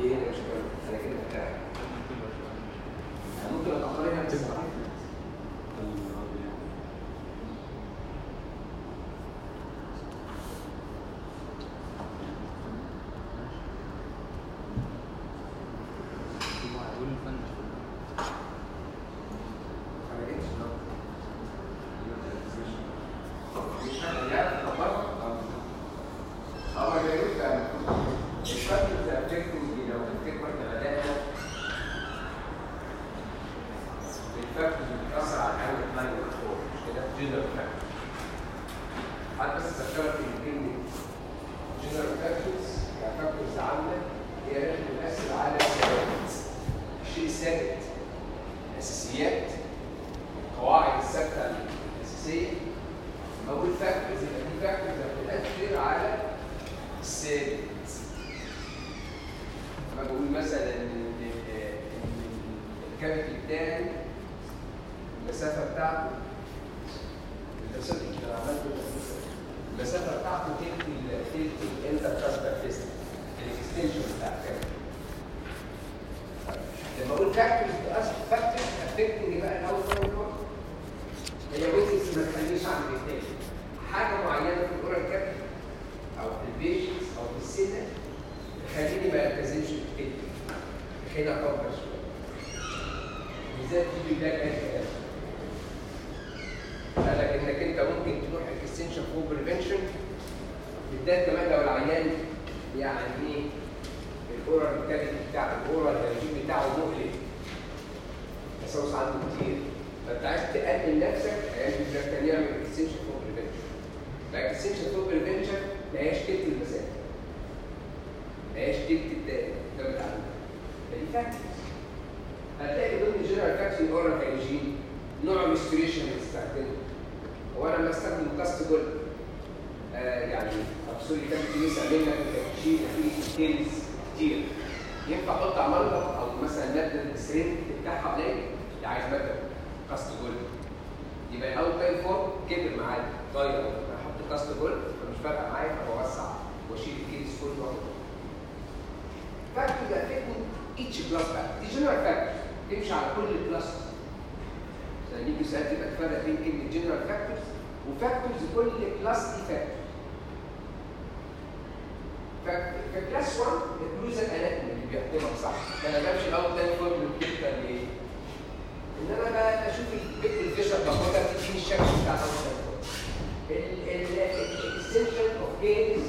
ايه ده مش كده انا كده بتاعي ممكن اتاخرها بس انا جيت مش انا يعني خبرت اول ما يبقى الشكل بتاع التكنيك لو تفتكر الاداء الفاكتور اللي بتاثر على الحيوان الثاني والفور مش كده جنرال فاكتور حتى بس تذكرت ان كلمه جنرال فاكتورز يعني فاكتورز عامه هي لازم تؤثر على الثوابت الشيء الثابت الاساسيات القواعد الثابته الاساسيه اول فاكتورز يبقى دي فاكتورز بتؤثر على الثابت لما بقول مثلا ان إن الكافيتي بتاعي المسافه بتاعته المسافه اللي عملته المسافه بتاعته تلت ال- تلت الانتركاستر تيست الاكستنشن بتاع الكافيتي لما اقول فاكتورز فاكتورز افكتنج بقى الاول هي ويتنجز ما تخلينيش اعمل ايه حاجه معينه في الاورال كافيتي او في البيشنس او في السنه تخليني ما التزمش بالكلمه تخليني اكبر شويه بالذات في بدايه اي كلام قال لك انك انت ممكن تروح الاكستنشن فور بريفنشن بالذات كمان لو العيان يعني ايه الاورال كافيتي بتاع الاورال الرجيم بتاعه مقلق تسوس عنده كتير فانت عايز تقلل نفسك عايز كان يعمل اكستنشن فور بريفنشن الاكستنشن فور بريفنشن ما هياش تلت المسافه ما هياش تلت الدائره ده بتاعنا فدي فاكتورز هتلاقي ضمن جنرال فاكتورز الاورال هيجين نوع ريستوريشن بتستخدمه هو انا لما استخدم كاست جول آه يعني ابسولي كان في يسال منك انت بتشيل في ديتيلز كتير ينفع احط عمالقه او مثلا ماده السرنج بتاعها قليل اللي عايز ماده كاست جول يبقى الاول تايم فور كبر معايا طيب احط كاست جول فمش فارقه معايا فبوسع واشيل الكيس كله فاكتور ده تكون اتش بلس بقى دي جنرال فاكتور تمشي على كل البلس عشان يجي سؤال تبقى تفرق بين كلمه جنرال فاكتورز وفاكتورز كل كلاس دي فاكتور في كلاس 1 البلوزا الاناتومي اللي بيحكمك صح انا بمشي الاول تاني فور من كده ليه؟ ان انا بقى اشوف البيت الفيشر باخدها تديني الشكل بتاع الاكستنشن اوف كيس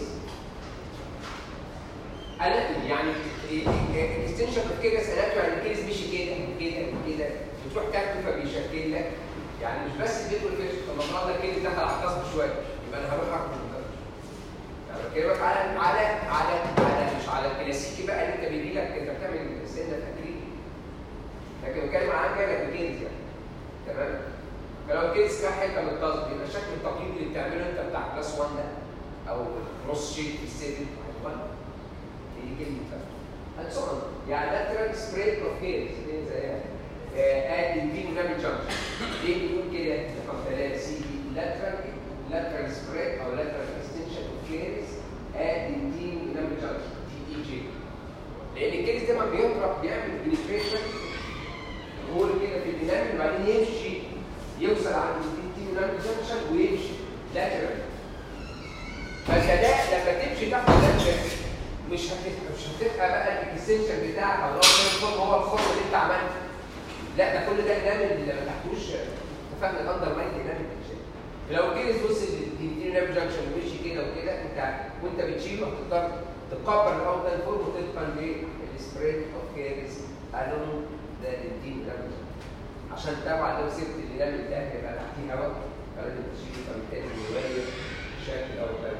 اناتومي يعني الاكستنشن اوف كيس اناتومي يعني الكيس مشي كده كده كده بتروح تاكله فبيشكل لك يعني مش بس البيت والفيشر طب ما فرضنا الكيس دخل على القصب شويه يبقى انا هروح اكل يعني بكلمك على على على على مش على الكلاسيكي بقى اللي انت بيجي لك انت بتعمل سنه تكريم لكن بتكلم عن جالك بجنز يعني تمام فلو الكيس فيها حته من التصب يبقى شكل التقييم اللي بتعمله انت بتاع كلاس 1 ده او نص شيك في السيفن هي كلمه فاهم سؤال يعني لاترال سبريد اوف كيس زي ادي دي نعمل جنكشن ليه بيقول كده رقم 3 سي لاترال لاترال سبريد او لاترال اكستنشن اوف كيس ادي دي نعمل جنكشن دي اي جي لان الكيس ده ما بيضرب بيعمل بنتريشن هو كده في الديناميك وبعدين يمشي يوصل عند الدي ديناميك جنكشن ويمشي لاترال فالجداء لما تمشي تحت اللاترال مش هتبقى مش هتبقى بقى الاكستنشن بتاعك او الفورم هو الفورم اللي انت عملته لا ده كل ده انامل اللي ما تحتوش اتفقنا الاندر مايند انامل لو كيس بص الديناميك جنكشن ومشي كده وكده انت وانت بتشيله هتقدر تكبر الاوتلاين فورم وتتقن بالسبريد اوف كيرز الون ده الدين عشان طبعا لو سبت الانامل ده هيبقى تحتيه هواء فلازم تشيله فبالتالي يغير شكل الاوتلاين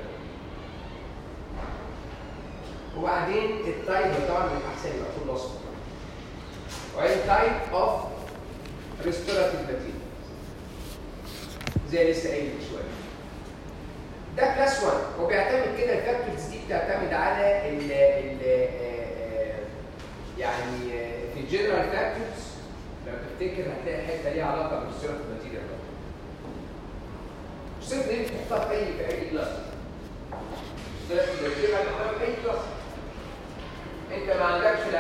وبعدين التايب طبعا من الاحسن يبقى كله اصفر وبعدين تايب اوف ريستوراتيف ماتيريال زي لسه قايل من شويه ده كلاس 1 هو بيعتمد كده الفاكتورز دي بتعتمد على ال ال يعني في الجنرال فاكتورز لو تفتكر هتلاقي حته ليها علاقه بالريستوراتيف ماتيريال مش صرف دي تحطها في اي في اي كلاس ريستوراتيف ماتيريال تحطها في اي كلاس انت ما عندكش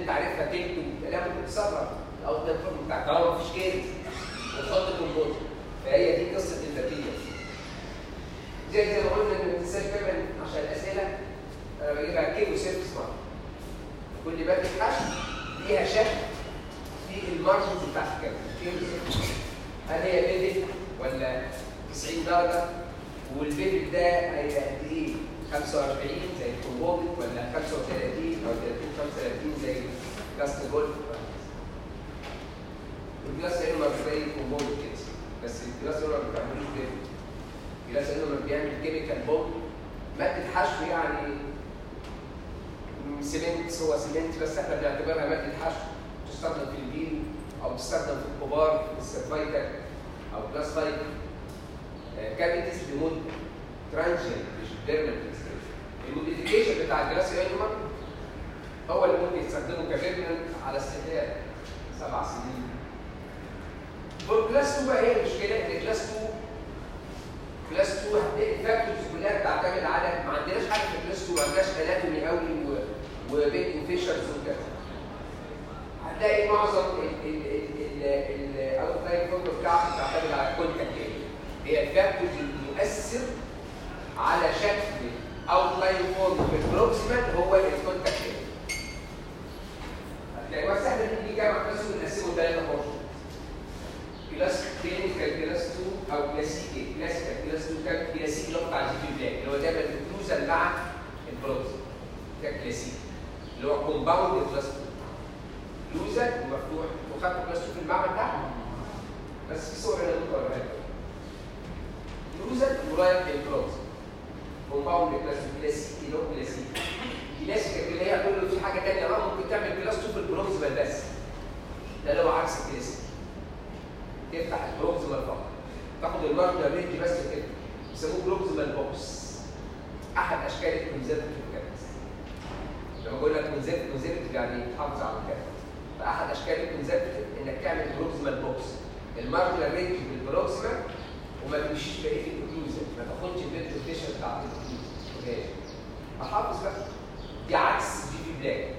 انت عارفها تلت لا ممكن تسرب الاوت لاين فورم بتاعك طالما مفيش كيرز وتحط كومبوز فهي دي قصه النتيجه زي زي ما قلنا ان ما تنساش دايما عشان الاسئله انا بجيبها كيلو سيرفس مارك كل باب حشو ليها شكل في المارجنز بتاعت الكلام كيلو سيرفس هل هي بيدك ولا 90 درجه والبيدك ده هيبقى قد ايه 45 زي الكومبوزيت ولا 35 او 30 35 زي كاست جولف الجلاس هنا زي الكومبوزيت كده بس الجلاس هنا ما بتعملوش كده الجلاس هنا لما بيعمل كيميكال بوم ماده حشو يعني سيمنت هو سيمنت بس احنا بنعتبرها ماده حشو تستخدم في الجيل او تستخدم في الكبار في السيرفايكال او جلاس فايك كافيتيز بمده ترانجن مش بيرمنت الموديفيكيشن بتاع الجلاس اينومر هو اللي ممكن يستخدمه كبيرمنت على استحياء سبع سنين والكلاس 2 بقى هي المشكله ان كلاس 2 كلاس 2 هتلاقي الفاكتورز كلها بتعتمد على ما عندناش حاجه في كلاس 2 ما عندناش اناتومي قوي وبيت انفيشنز وكده هتلاقي معظم الاوت لاين فورم بتاعته بتعتمد على الكونتاكت هي الفاكتورز اللي بيؤثر على شكل اوت لاين فورم في البروكسيمال هو الكونتاكت هتلاقي هو سهل ان يجي جامع كلاس ونقسمه ثلاثه بورشن كلاس كلينيكال كلاس 2 او كلاسيكي كلاسيكال كلاس 2 كان كلاسيكي اللي هو بتاع الجي بي بلاك اللي هو دايما الكلوزال مع البروكسيمال ده كلاسيكي اللي هو كومباوند كلاس 2 لوزر ومفتوح وخدت كلاس 2 في المعمل تحت بس في صور هنا ممكن اوريها لكم لوزر ورايح للكروز كومباوند كلاس كلاسيكي اللي هو كلاسيكي كلاسيكي اللي هي هتقول له في حاجه ثانيه اه ممكن تعمل كلاس 2 في البروكسيمال بس ده اللي هو عكس الكلاسيكي تفتح البروكسيمال فقط تاخد المارجنال رينج بس كده بيسموه بروكسيمال بوكس احد اشكال الكونزرفتيف كابس لما بقول لك كونزرفتيف يعني تحافظ على الكابس فاحد اشكال الكونزرفتيف انك تعمل بروكسيمال بوكس المارجنال رينج بالبروكسيمال وما تمشيش بقيه الاوكلوزن ما تاخدش البيت روتيشن بتاعت الاوكلوزن احافظ بقى دي عكس جي بي بلاك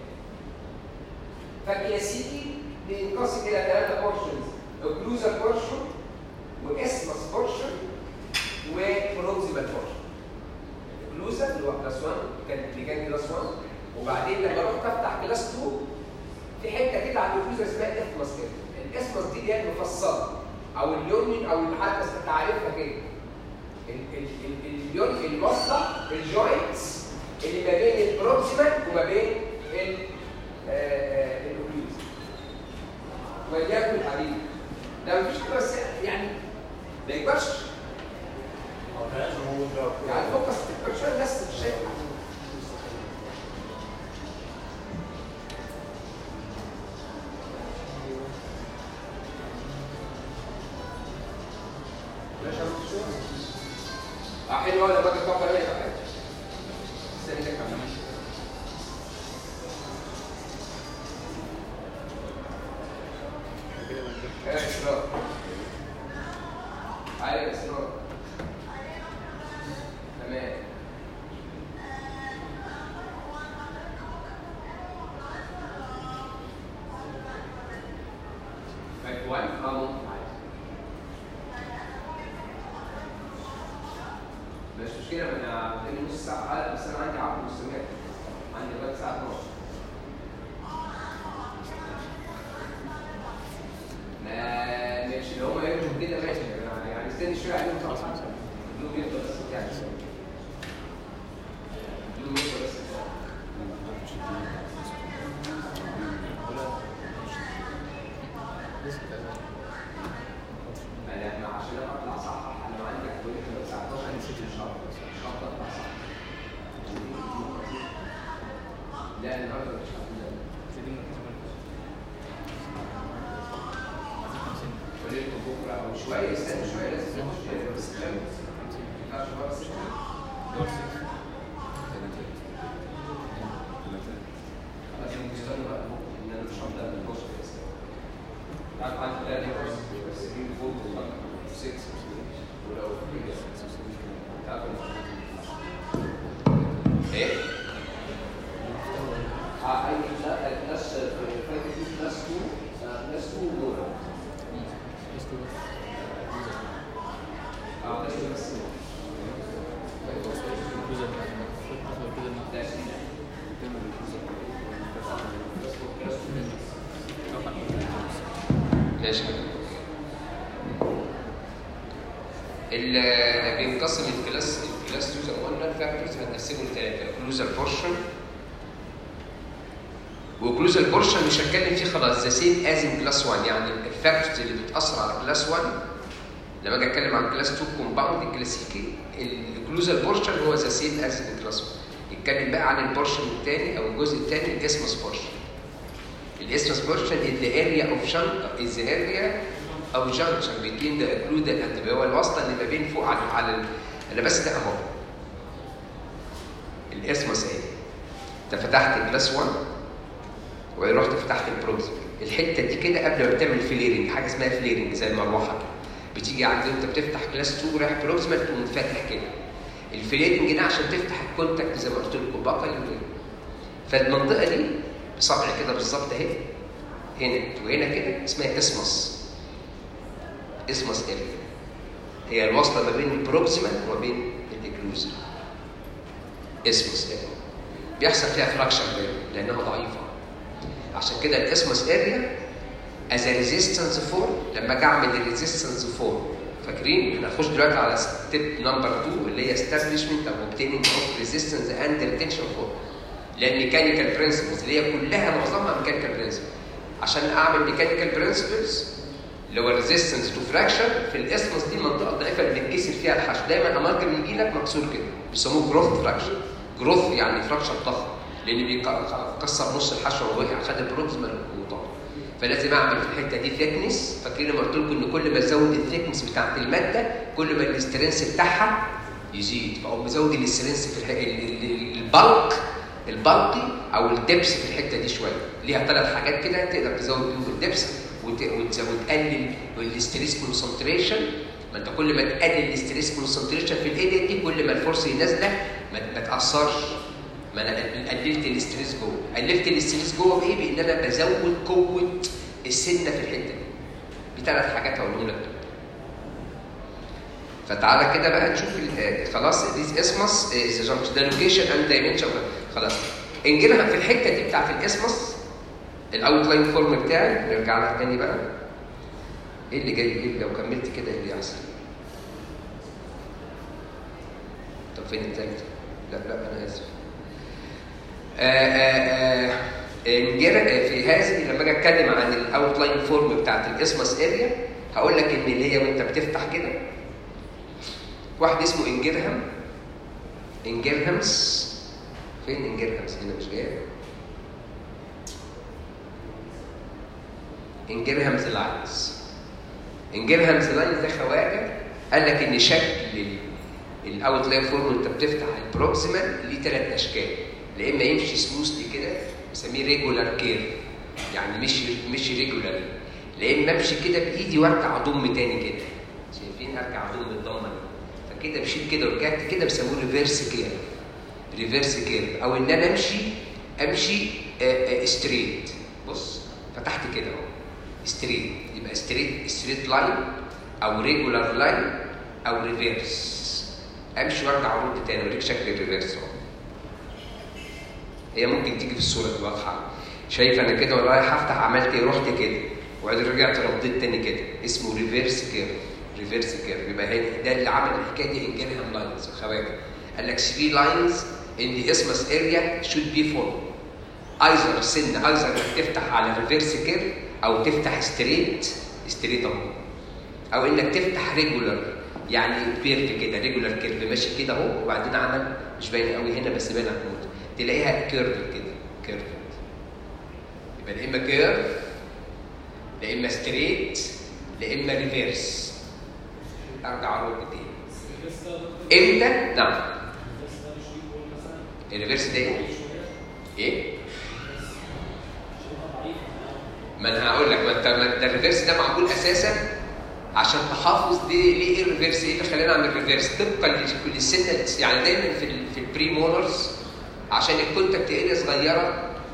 فالكلاسيكي بينقسم الى ثلاثه بورشنز اوكلوزال بورشن واسمس بورشن وبروكسيمال بورشن اوكلوزال اللي هو كلاس 1 كان اللي كان كلاس 1 وبعدين لما رحت افتح كلاس 2 في حته كده على الاوكلوزال اسمها الاسمس كده الاسمس دي اللي هي المفصله او اليونين او المحدث انت عارفها كده اليون الوصله الجوينتس اللي ما بين البروكسيمال وما بين الاوكلوز وليكن حبيبي ده مفيش حاجه بس يعني ما يكبرش يعني فوكس تكبر شويه الناس مش شايفه حلوه لما باجي افكر الاقي حاجه استني كده كمان كده اسرار عارف اسرار تمام باك 1 اه ممكن عادي مش مشكله ما انا قدامي نص ساعه حلقه بس انا عندي عقد مستمر عندي لغايه الساعه 12 ما ماشي لو هم يرجوا كده ماشي يعني يعني استني شويه عليهم خلاص دول يفضل بس يعني دول يفضل بس انا عشان اطلع صح انا عندي كويس بس 19 نسيت الشهر مش هقدر اطلع صح لا النهارده مش هقدر وليكم بكره او شويه استنى شويه لازم نخش بس كام ما ينفعش بره السكه لازم نستنى بقى ان انا مش هقدر نخش في السكه تعرف عندي ثلاثه بس بس في فوق وخمسه 6 ولو تعرف ايه؟ اه اي لا الناس كلاس 2 كلاس 2 دول اه كلاس 2 بس ماشي ال- بينقسم الكلاس الكلاس 2 زي ما قلنا الفاكتورز هنقسمه لثلاثه كلوزال بورشن وكلوزال بورشن مش هتكلم فيه خلاص ذا سيم از ان كلاس 1 يعني الفاكتورز اللي بتاثر على كلاس 1 لما اجي اتكلم عن كلاس 2 كومباوند الكلاسيكي الكلوزال بورشن هو ذا سيم از ان كلاس 1 يتكلم بقى عن البورشن الثاني او الجزء الثاني الاسمس بورشن الاسمس بورشن is the area of junction is the area of junction between the occludal and the هو الواسطه اللي ما بين فوق على على ال- انا بس ده اهو الاسمس ايه انت فتحت كلاس 1 ورحت فتحت البروكسيمال الحته دي كده قبل ما بتعمل فليرنج حاجه اسمها فليرنج زي المروحه كده بتيجي عند انت بتفتح كلاس 2 رايح بروكسيمال تقوم فاتح كده الفليرنج ده عشان تفتح الكونتاكت زي ما قلت لكم بقى الفليرنج. فالمنطقه دي بصبع كده بالظبط اهي هنا وهنا كده اسمها اسمس اسمس اريا هي الوصله ما بين البروكسيمال وما بين الاكلوزيف اسمس اريا بيحصل فيها فراكشر لانها ضعيفه عشان كده الاسمس اريا از ريزيستنس فور لما اجي اعمل الريزيستنس فور فاكرين هنخش دلوقتي على ستيب نمبر 2 اللي هي establishment او obtaining of resistance and retention for لان ميكانيكال برنسبلز اللي هي كلها معظمها ميكانيكال برنسبلز عشان اعمل ميكانيكال برنسبلز اللي هو ريزيستنس تو فراكشر في الاسمس دي المنطقه الضعيفه اللي بتتكسر فيها الحشو دايما امالجم يجي لك مكسور كده بيسموه جروث فراكشر جروث يعني فراكشر ضخم لان بيكسر نص الحشو ووقع خد البروكسيمال وطار فلازم اعمل في الحته دي ثيكنس فاكرين لما قلت لكم ان كل ما ازود الثيكنس بتاعت الماده كل ما الاسترنس بتاعها يزيد فاقوم مزود الاسترنس في الح... ال- ال- البلق البلقي او الدبس في الحته دي شويه ليها ثلاث حاجات كده تقدر تزود بيهم الدبس وت- وت- وتقلل الاستريس كونسنتريشن ما انت كل ما تقلل الاستريس كونسنتريشن في الايديا دي كل ما الفرصه نازله ما, ما تاثرش ما انا قللت الاستريس جوه قللت الاستريس جوه بايه بان انا بزود قوه السنه في الحته دي بثلاث حاجات هقولهم لك دول. فتعالى كده بقى نشوف ال- خلاص ديز اسمس ذا جانكشن ده لوكيشن اند دايمنشن خلاص انجلها في الحته دي بتاعت الاسمس الاوتلاين فورم بتاعي نرجع لها تاني بقى ايه اللي جاي ايه لو كملت كده ايه اللي يحصل طب فين التالت لا لا انا اسف آه، آه، آه، انجر- في هذه لما اجي اتكلم عن الاوتلاين فورم بتاعت الاسمس اريا هقول لك ان اللي هي وانت بتفتح كده واحد اسمه انجرهام انجرهامس فين انجرهامس هنا مش جاي انجرهامز لاينز انجرهامز لاينز ده خواجه قال لك ان شكل الاوتلاين فورم وانت بتفتح البروكسيمال ليه ثلاث اشكال يا اما يمشي سموثلي كده بنسميه ريجولار كيرف يعني مش مش ريجولار يا اما امشي كده بايدي وارجع اضم تاني كده شايفين ارجع اضم الضمه دي فكده مشيت كده ورجعت كده بيسموه ريفرس كيرف ريفرس كيرف او ان انا امشي امشي ستريت بص فتحت كده اهو ستريت يبقى ستريت ستريت لاين او ريجولار لاين او ريفرس امشي وارجع ارد تاني اوريك شكل الريفرس اهو هي ممكن تيجي في الصوره دي واضحه شايف انا كده وانا رايح افتح عملت ايه رحت كده وبعدين رجعت رديت تاني كده اسمه ريفرس كيرف ريفرس كيرف يبقى هي ده اللي عمل الحكايه دي انجلهم لاينز خواجه قال لك 3 لاينز ان ذا اسمس اريا شود بي فورم ايزر سن ايزر انك تفتح على ريفرس كيرف او تفتح ستريت ستريت اهو او انك تفتح ريجولار يعني كيرف كده ريجولار كيرف ماشي كده اهو وبعدين عمل مش باين قوي هنا بس باين على النوت تلاقيها كيرف كده كيرف يبقى يا اما كيرف يا اما ستريت يا اما ريفيرس ارجع ارد تاني امتى؟ نعم الريفيرس ده ايه؟ ايه؟ ما انا هقول لك ما انت ما ده الريفيرس ده معمول اساسا عشان تحافظ دي ليه ايه الريفيرس ايه اللي خلينا نعمل ريفيرس طبقا للسنه يعني دايما في ال في البري مولرز عشان الكونتاكت اريا صغيره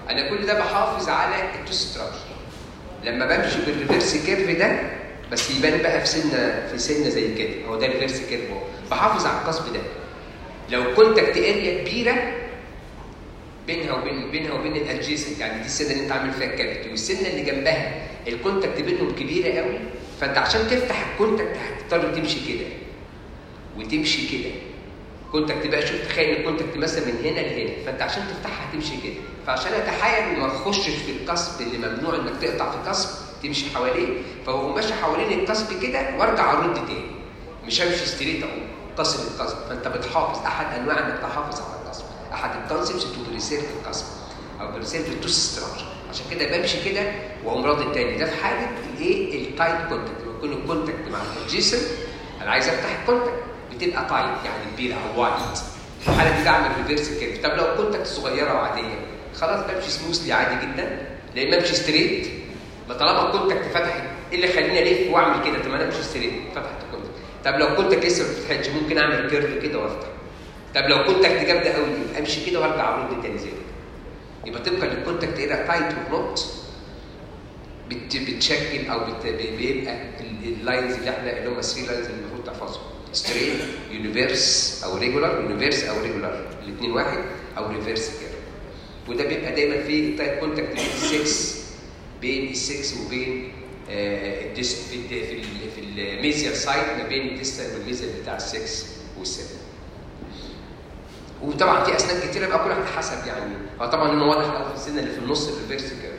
انا كل ده بحافظ على التو ستراكشر لما بمشي بالريفرس كيرف ده بس يبان بقى في سنه في سنه زي كده هو ده الريفرس كيرف اهو بحافظ على القصب ده لو كونتاكت اريا كبيره بينها وبين بينها وبين الادجيسنت يعني دي السنه اللي انت عامل فيها الكافيتي والسنه اللي جنبها الكونتاكت بينهم كبيره قوي فانت عشان تفتح الكونتاكت هتضطر تمشي كده وتمشي كده كونتاكت بقى شوف تخيل الكونتاكت مثلا من هنا لهنا فانت عشان تفتحها تمشي كده فعشان اتحايل وما تخشش في القصب اللي ممنوع انك تقطع في قصب تمشي حواليه فهو ماشي حوالين القصب كده وارجع ارد تاني مش همشي ستريت اهو قصب القصب فانت بتحافظ احد انواع انك تحافظ على القصب احد الكونسبتس تو بريسيرف القصب او بريسيرف التو ستراكشر عشان كده بمشي كده واقوم راضي التاني ده في حاله الايه التايت كونتاكت لما يكون الكونتاكت مع الجسم انا عايز افتح الكونتاكت بتبقى تايت يعني كبيره او وايد في الحاله دي بعمل ريفيرس كيرف طب لو كونتاكت صغيره وعاديه خلاص بمشي سموثلي عادي جدا لان امشي ستريت ما طالما الكونتاكت فتحت ايه اللي يخليني الف واعمل كده طب انا امشي ستريت فتحت الكونتاكت طب لو كونتاكت لسه ما فتحتش ممكن اعمل كيرف كده وافتح طب لو كونتاكت جامده قوي امشي كده وارجع ارد تاني زي كده يبقى طبقا للكونتاكت ايه تايت ونوت بت بتشكل او بت بيبقى اللاينز اللي احنا اللي هم 3 لاينز اللي المفروض تحفظهم ستريت يونيفيرس او ريجولار يونيفيرس او ريجولار الاثنين واحد او ريفيرس كده وده بيبقى دايما في تايب كونتاكت بين السكس بين السكس وبين آه الديس في ال في ال في الميزيال سايد ما بين الديستال والميزيال بتاع السكس والسبب وطبعا في اسنان كتيره بقى كل واحد حسب يعني هو طبعا انه واضح قوي في السنه اللي في النص الريفيرس كده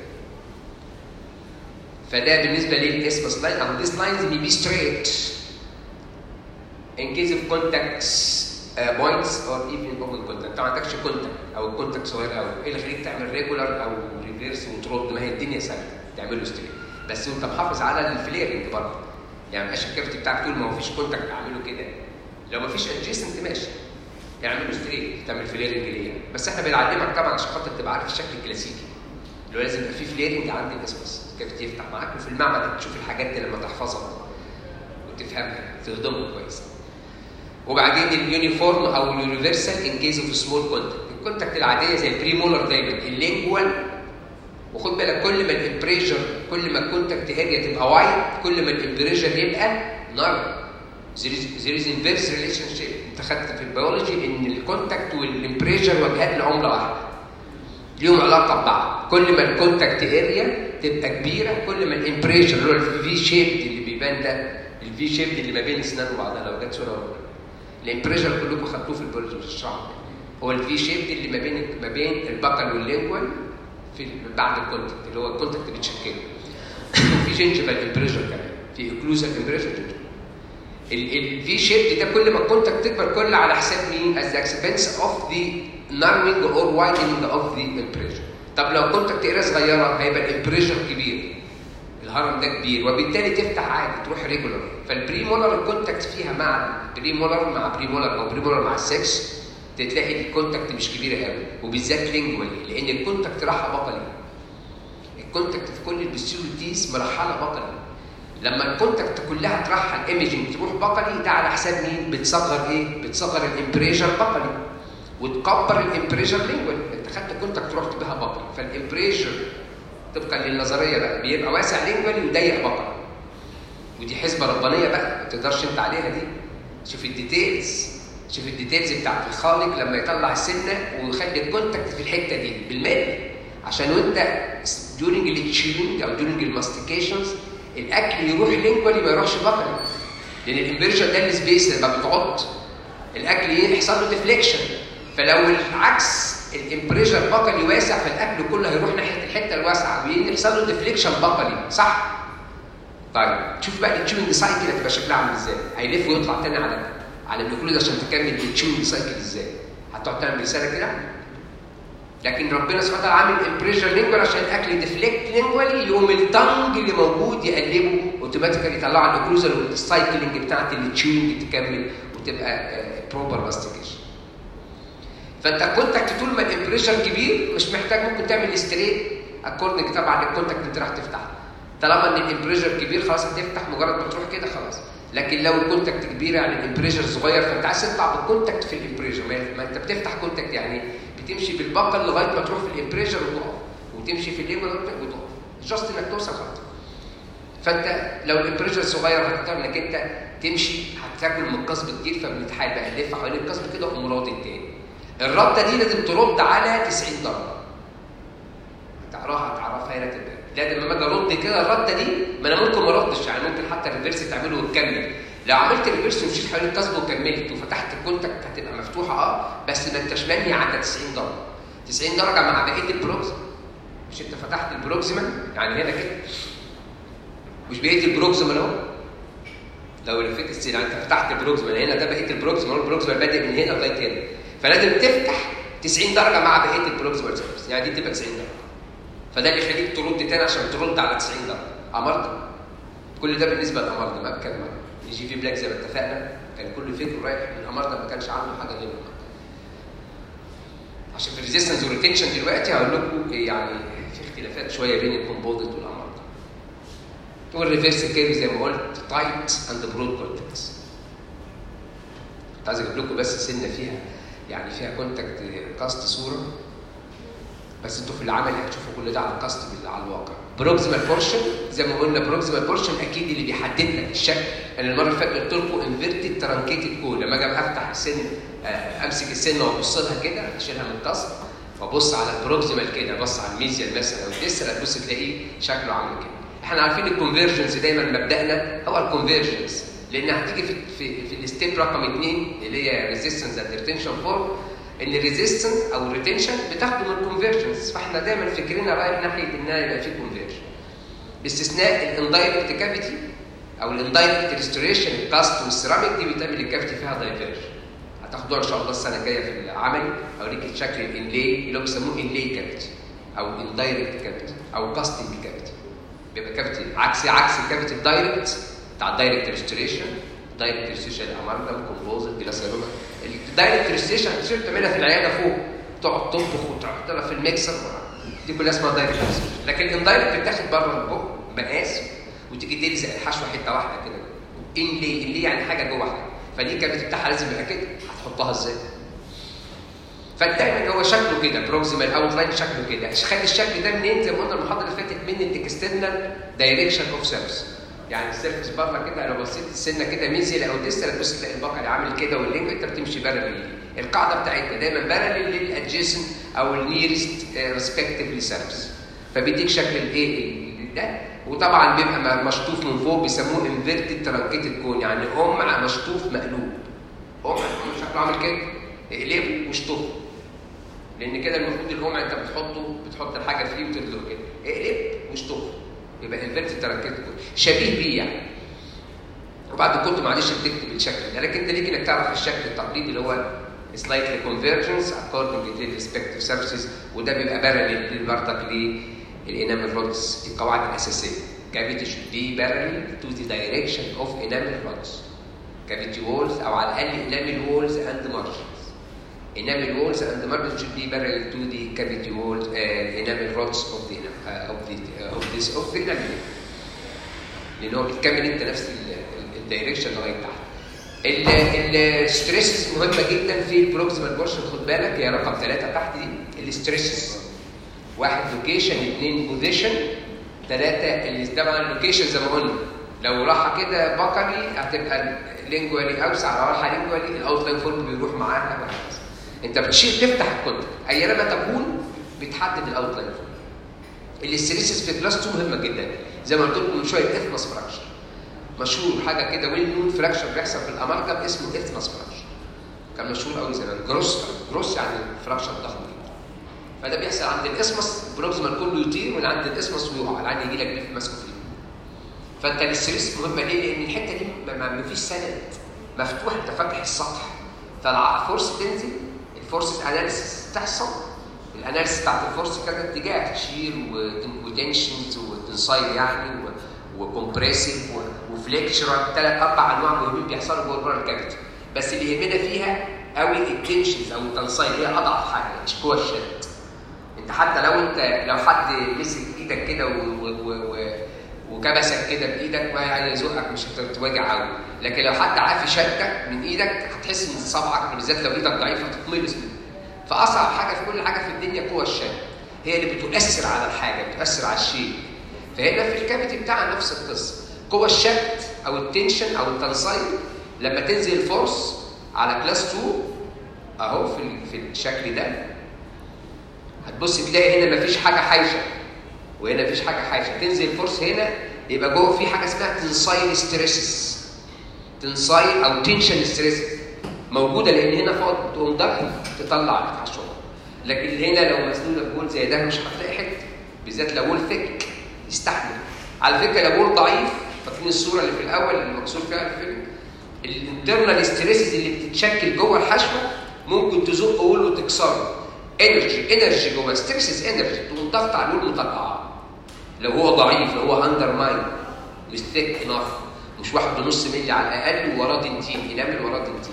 فده بالنسبه للاسمس لاين او this lines may be straight in case of contacts uh, points or even open contact انت ما عندكش كونتاكت او الكونتاكت صغير قوي ايه اللي يخليك تعمل ريجولار او ريفيرس وترد ما هي الدنيا سهله تعمله ستريت بس انت محافظ على الفليرنج برضه يعني ما يبقاش الكافيتي بتاعك طول ما هو فيش كونتاكت اعمله كده لو ما فيش ادجيسنت ماشي يعملوا ستريت تعمل فليرنج ليه بس احنا بنعلمك طبعا عشان خاطر تبقى عارف الشكل الكلاسيكي اللي هو لازم يبقى في فليرنج عند الاسمس الكافيتي يفتح معاك وفي المعمل تشوف الحاجات دي لما تحفظها وتفهمها تهضمها كويس وبعدين اليونيفورم او اليونيفرسال ان كيس اوف سمول كونتاكت الكونتاكت العاديه زي البريمولر دايما اللينجوال وخد بالك كل ما الامبريشر كل ما الكونتاكت اريا تبقى وايد كل ما الامبريشر يبقى نار there is inverse relationship انت خدت في البيولوجي ان الكونتاكت والامبريشر وجهات لعمله واحده ليهم علاقه ببعض كل ما الكونتاكت اريا تبقى كبيره كل ما الامبريشر اللي هو الفي شيب اللي بيبان ده الفي شيب اللي ما بين اسنان وبعضها لو جت صوره ولا الامبريشر كلكم خدتوه في البيولوجي مش الشعر هو الفي شيب اللي ما بين ما بين البقل واللينجوال في بعد الكونتاكت اللي هو الكونتاكت بيتشكله وفي جنجفال امبريشر كمان في اكلوزال امبريشر الفي شيب ده كل ما الكونتاكت تكبر كل على حساب مين؟ at the expense of the narrowing or widening of the impression. طب لو كونتاكت اريا صغيره هيبقى الامبريشر كبير. الهرم ده كبير وبالتالي تفتح عادي تروح ريجولار فالبريمولر الكونتاكت فيها مع بريمولر مع بريمولر او بريمولر مع السكس تلاقي الكونتاكت مش كبيره قوي وبالذات لينجوالي لان الكونتاكت راحه بطلي. الكونتاكت في كل البسيولتيز مرحله بطلي. لما الكونتاكت كلها ترحل ايمجنج تروح بقلي ده على حساب مين؟ بتصغر ايه؟ بتصغر الامبريشر بقلي وتكبر الامبريشر لينجوال انت خدت كونتاكت رحت بها بقلي فالامبريشر طبقا للنظريه بقى بيبقى واسع لينجوالي وضيق بقلي ودي حسبه ربانيه بقى ما تقدرش انت عليها دي شوف الديتيلز شوف الديتيلز بتاعت الخالق لما يطلع السنه ويخلي الكونتاكت في الحته دي بالملي عشان وانت during التشيلنج او during الماستيكيشنز الاكل يروح لينكولي ما يروحش بقري لان الامبريشر ده السبيس لما بتعض الاكل يحصل له ديفليكشن فلو العكس الامبريشر بقلي واسع فالاكل كله هيروح ناحيه الحته الواسعه ويحصل له ديفليكشن بقلي صح؟ طيب شوف بقى التشوينج سايكل هتبقى شكلها عامل ازاي؟ هيلف ويطلع تاني على على النيوكليوز عشان تكمل التشوينج سايكل ازاي؟ هتقعد تعمل رساله كده لكن ربنا سبحانه وتعالى عامل امبريشر لينجوال عشان الاكل ديفليكت لينجوالي يقوم التنج اللي موجود يقلبه اوتوماتيكالي يطلع الاوكلوزال والسايكلينج بتاعت التشوينج تكمل وتبقى بروبر ماستيكيشن فانت الكونتاكت طول ما الامبريشر كبير مش محتاج ممكن تعمل ستريت اكوردنج طبعا للكونتاكت انت راح تفتحه طالما ان الامبريشر كبير خلاص هتفتح مجرد ما تروح كده خلاص لكن لو الكونتاكت كبير يعني الامبريشر صغير فانت عايز تطلع بالكونتاكت في الامبريشر ما انت بتفتح كونتاكت يعني بتمشي بالبقل لغايه ما تروح في الامبريشر وتقف وتمشي في الليبر وتقف جاست انك توصل خلاص فانت لو الامبريشر صغير هتضطر انك انت تمشي هتاكل من القصب كتير فبنتحايل بقى نلف حوالين القصب كده وقوم راضي تاني الرابطه دي لازم ترد على 90 درجه هتعرفها هتعرفها هنا تبقى لازم لما اجي ارد كده الرده دي ما انا ممكن ما اردش يعني ممكن حتى الريفرس تعمله وتكمل لو عملت ريفرس ومشيت حوالين القصب وكملت وفتحت الكونتاكت هتبقى مفتوحه اه بس ما انتش ماني على 90 درجه 90 درجه مع بقيه البروكس مش انت فتحت البروكسيمال يعني هنا كده مش بقيه البروكسيمال اهو لو لفيت السين يعني انت فتحت البروكسيمال هنا ده بقيه البروكسيمال البروكسيمال بادئ من هنا لغايه هنا فلازم تفتح 90 درجه مع بقيه البروكسيمال سيرفيس يعني دي تبقى 90 درجه فده اللي يخليك ترد تاني عشان ترد على 90 درجه امرض كل ده بالنسبه للامرض ما كان الجي في بلاك زي ما اتفقنا كان كل فكره رايح من الامرض ما كانش عنده حاجه غير الامرض عشان في الريزيستنس والريتنشن دلوقتي هقول لكم يعني في اختلافات شويه بين الكومبوزيت والامراض والريفرس كيرف زي ما قلت تايت اند برود كونتاكتس كنت عايز اجيب لكم بس سنه فيها يعني فيها كونتاكت كاست صوره بس انتوا في العمل هتشوفوا كل ده على الكاست على الواقع بروكسيمال بورشن زي ما قلنا بروكسيمال بورشن اكيد اللي بيحدد لك الشكل انا المره اللي فاتت قلت لكم انفيرتد ترانكيتد كول لما اجي افتح السن امسك السنه وابص لها كده اشيلها من الكسر وابص على البروكسيمال كده ابص على الميزيال مثلا او الديسل تبص تلاقيه شكله عامل كده احنا عارفين الكونفرجنس دايما مبدانا هو الكونفرجنس لان هتيجي في في, في الستيب رقم اثنين اللي هي ريزيستنس اند ريتنشن فورم ان الريزيستنس او الريتنشن بتاخده من الكونفرجنس فاحنا دايما فكرنا رايح ناحيه ان يبقى في كونفرجن باستثناء الاندايركت كافيتي او الاندايركت ريستوريشن الكاست والسيراميك دي بتعمل الكافيتي فيها دايفيرجن هتاخدوها ان شاء الله السنه الجايه في العمل اوريك شكل الانلاي اللي هو بيسموه انلاي كافيتي او اندايركت كافيتي او كاستنج كافيتي بيبقى كافيتي عكس عكس الكافيتي الدايركت بتاع الدايركت ريستوريشن دايركت ريستوريشن امالجم كومبوزيت جلاسيروما الدايركت ريستوريشن هتشيل تعملها في العياده فوق تقعد تطبخ وتحطها في الميكسر دي كلها اسمها دايركت ريستوريشن لكن الاندايركت بتاخد بره البق مقاس وتيجي تلزق الحشوه حته واحده كده انلي انلي يعني حاجه جوه حاجه فدي الكافيتي بتاعها لازم يبقى كده هتحطها ازاي؟ فدايما هو شكله كده بروكسيمال اوت لاين شكله كده خد الشكل ده منين زي ما قلنا المحاضره اللي فاتت من الاكسترنال دايركشن اوف سيرفيس يعني السيرفيس بره كده لو بصيت السنه كده ميزيل او ديستال تبص تلاقي البقري عامل كده واللينك انت بتمشي باراليل القاعده بتاعتنا دايما باراليل للادجيسنت او النيرست ريسبكتيفلي سيرفيس فبيديك شكل الايه ده وطبعا بيبقى مشطوف من فوق بيسموه انفيرتد ترانكيتد كون يعني قمع مشطوف مقلوب قمع شكله عامل كده اقلبه واشطفه لان كده المفروض القمع انت بتحطه بتحط الحاجه فيه وتدلق كده اقلب واشطفه يبقى انفيرتد ترانكيتد كون شبيه بيه يعني وبعد كنت معلش بتكتب الشكل ده لكن انت ليك انك تعرف الشكل التقليدي اللي هو slightly convergence according to the respective surfaces وده بيبقى بارلل برضك للانامل رودز دي القواعد الاساسيه cavity should be parallel to the direction of enamel rods cavity walls او على الاقل enamel walls and margins enamel walls and margins should be parallel to the cavity walls uh, enamel rods of the uh, of the uh, of this of the enamel لان هو بتكمل انت نفس الدايركشن لغايه تحت الستريسز مهمه جدا في البروكسيمال بورشن خد بالك هي رقم ثلاثه تحت دي الستريسز واحد لوكيشن اثنين بوزيشن ثلاثه اللي طبعا اللوكيشن زي ما قلنا لو راحه كده بقري هتبقى لينجوالي اوسع لو راحه لينجوالي الاوتلاين فورم بيروح معاها وهكذا انت بتشيل تفتح الكونتاكت اينما تكون بتحدد الاوتلاين فورم الاستريسز في كلاس 2 مهمه جدا زي ما قلت لكم من شويه اثمس فراكشر مشهور حاجه كده ويل نون فراكشر بيحصل في الامالجم اسمه اثمس فراكشر كان مشهور قوي زمان جروس جروس يعني فراكشر ضخم جدا فده بيحصل عند الاسمس البروكسيمال كله يطير من عند الاسمس ويقع العين يجي لك بيه ماسكه فيه فانت الاستريس مهمه ليه؟ لان الحته دي ما فيش سند مفتوح انت فاتح السطح فالفورس تنزل الفورس اناليسيس تحصل الاناليسيس بتاعت الفورس كذا اتجاه تشير وتنشنز وتنصايل يعني وكومبريسيف وفليكشرال ثلاث اربع انواع مهمين بيحصلوا جوه البرا الكافيتي بس اللي يهمنا فيها قوي التنشنز او التنصايل هي اضعف حاجه مش قوه الشد انت حتى لو انت لو حد مسك ايدك كده وكبسك كده بايدك ما يعني يزقك مش هتتوجع قوي لكن لو حد عافي شدك من ايدك هتحس ان صبعك بالذات لو ايدك ضعيفه تتملص منه فاصعب حاجه في كل حاجه في الدنيا قوه الشد هي اللي بتؤثر على الحاجه بتؤثر على الشيء فهنا في الكافيتي بتاعها نفس القصه قوة الشد او التنشن او التنسايل لما تنزل الفورس على كلاس 2 اهو في ال- في الشكل ده هتبص تلاقي هنا مفيش حاجه حايشه وهنا مفيش حاجه حاجه تنزل الفورس هنا يبقى جوه في حاجه اسمها تنسايل ستريسز تنسايل او تنشن ستريسز موجوده لان هنا فوق تقوم ضغط تطلع بتاع الشغل لكن هنا لو مسنوده بول زي ده مش هتلاقي حته بالذات لو بول ثيك يستحمل على فكره لو بول ضعيف فاكرين الصوره اللي في الاول اللي مكسور فيها الفيلم الانترنال ستريسز اللي بتتشكل جوه الحشوه ممكن تزق وول وتكسره انرجي انرجي جوه ستريسز انرجي تقوم ضغط على الوول مطلعه لو هو ضعيف لو هو اندر ماين مش ثيك انف مش واحد ونص مللي على الاقل ووراه دنتين ينامل وراه دنتين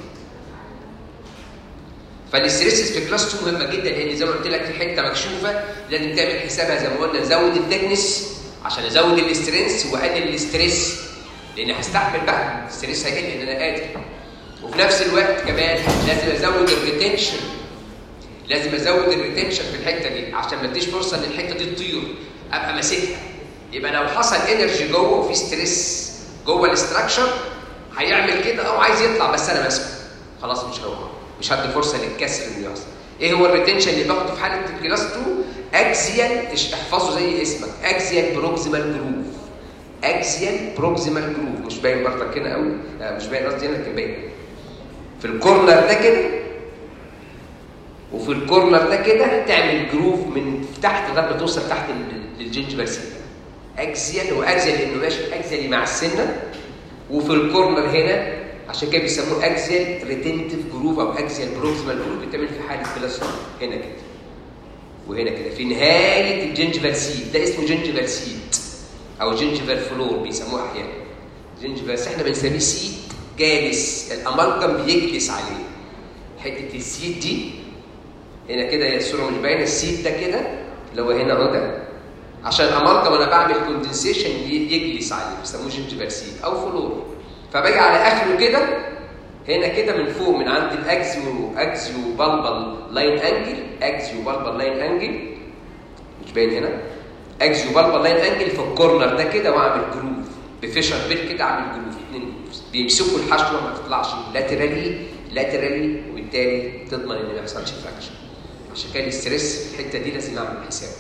فالاستريسز في كلاس 2 مهمه جدا لان زي ما قلت لك في حته مكشوفه لازم تعمل حسابها زي ما قلنا نزود التكنس عشان ازود الاسترينس واقلل الاستريس لان هستحمل بقى الاستريس هيقل لان انا قادر وفي نفس الوقت كمان لازم ازود الريتنشن لازم ازود الريتنشن في الحته دي عشان ما اديش فرصه ان الحته دي تطير ابقى ماسكها يبقى لو حصل انرجي جوه وفي ستريس جوه الاستراكشر هيعمل كده او عايز يطلع بس انا ماسكه خلاص مش هو مش هدي فرصه للكسر انه يحصل ايه هو الريتنشن اللي باخده في حاله الكلاس 2 اكسيال احفظه زي اسمك اكسيال بروكسيمال جروف اكسيال بروكسيمال جروف مش باين برضك هنا قوي لا مش باين قصدي هنا لكن باين في الكورنر ده كده وفي الكورنر ده كده تعمل جروف من تحت لغايه ما توصل تحت للجنجبال سيل اكسيال هو اكسيال لانه ماشي اكسيالي مع السنه وفي الكورنر هنا عشان كده بيسموه اكسيال ريتنتيف جروف او اكسيال بروكسيمال جروف بتعمل في حاله كلاس هنا كده وهنا كده في نهايه الجنجفال سيت ده اسمه جنجفال سيت او جنجفال فلور بيسموه احيانا جنجفال احنا بنسميه سيت جالس الامالجم بيجلس عليه حته السيت دي هنا كده هي الصوره مش باينه السيت ده كده اللي هو هنا اهو ده عشان الامالجم وانا بعمل كوندنسيشن يجلس عليه بيسموه جنجفال سيت او فلور فباجي على اخره كده هنا كده من فوق من عند الاكزيو اكزيو بالبل لاين انجل اكزيو بالبل لاين انجل مش باين هنا اكزيو بالبل لاين انجل في الكورنر ده كده واعمل جروف بفيشر بيل كده اعمل جروف اثنين جروفز بيمسكوا الحشوه ما تطلعش لاترالي لاترالي وبالتالي تضمن ان ما يحصلش فراكشن عشان كده الاستريس في الحته دي لازم اعمل حسابه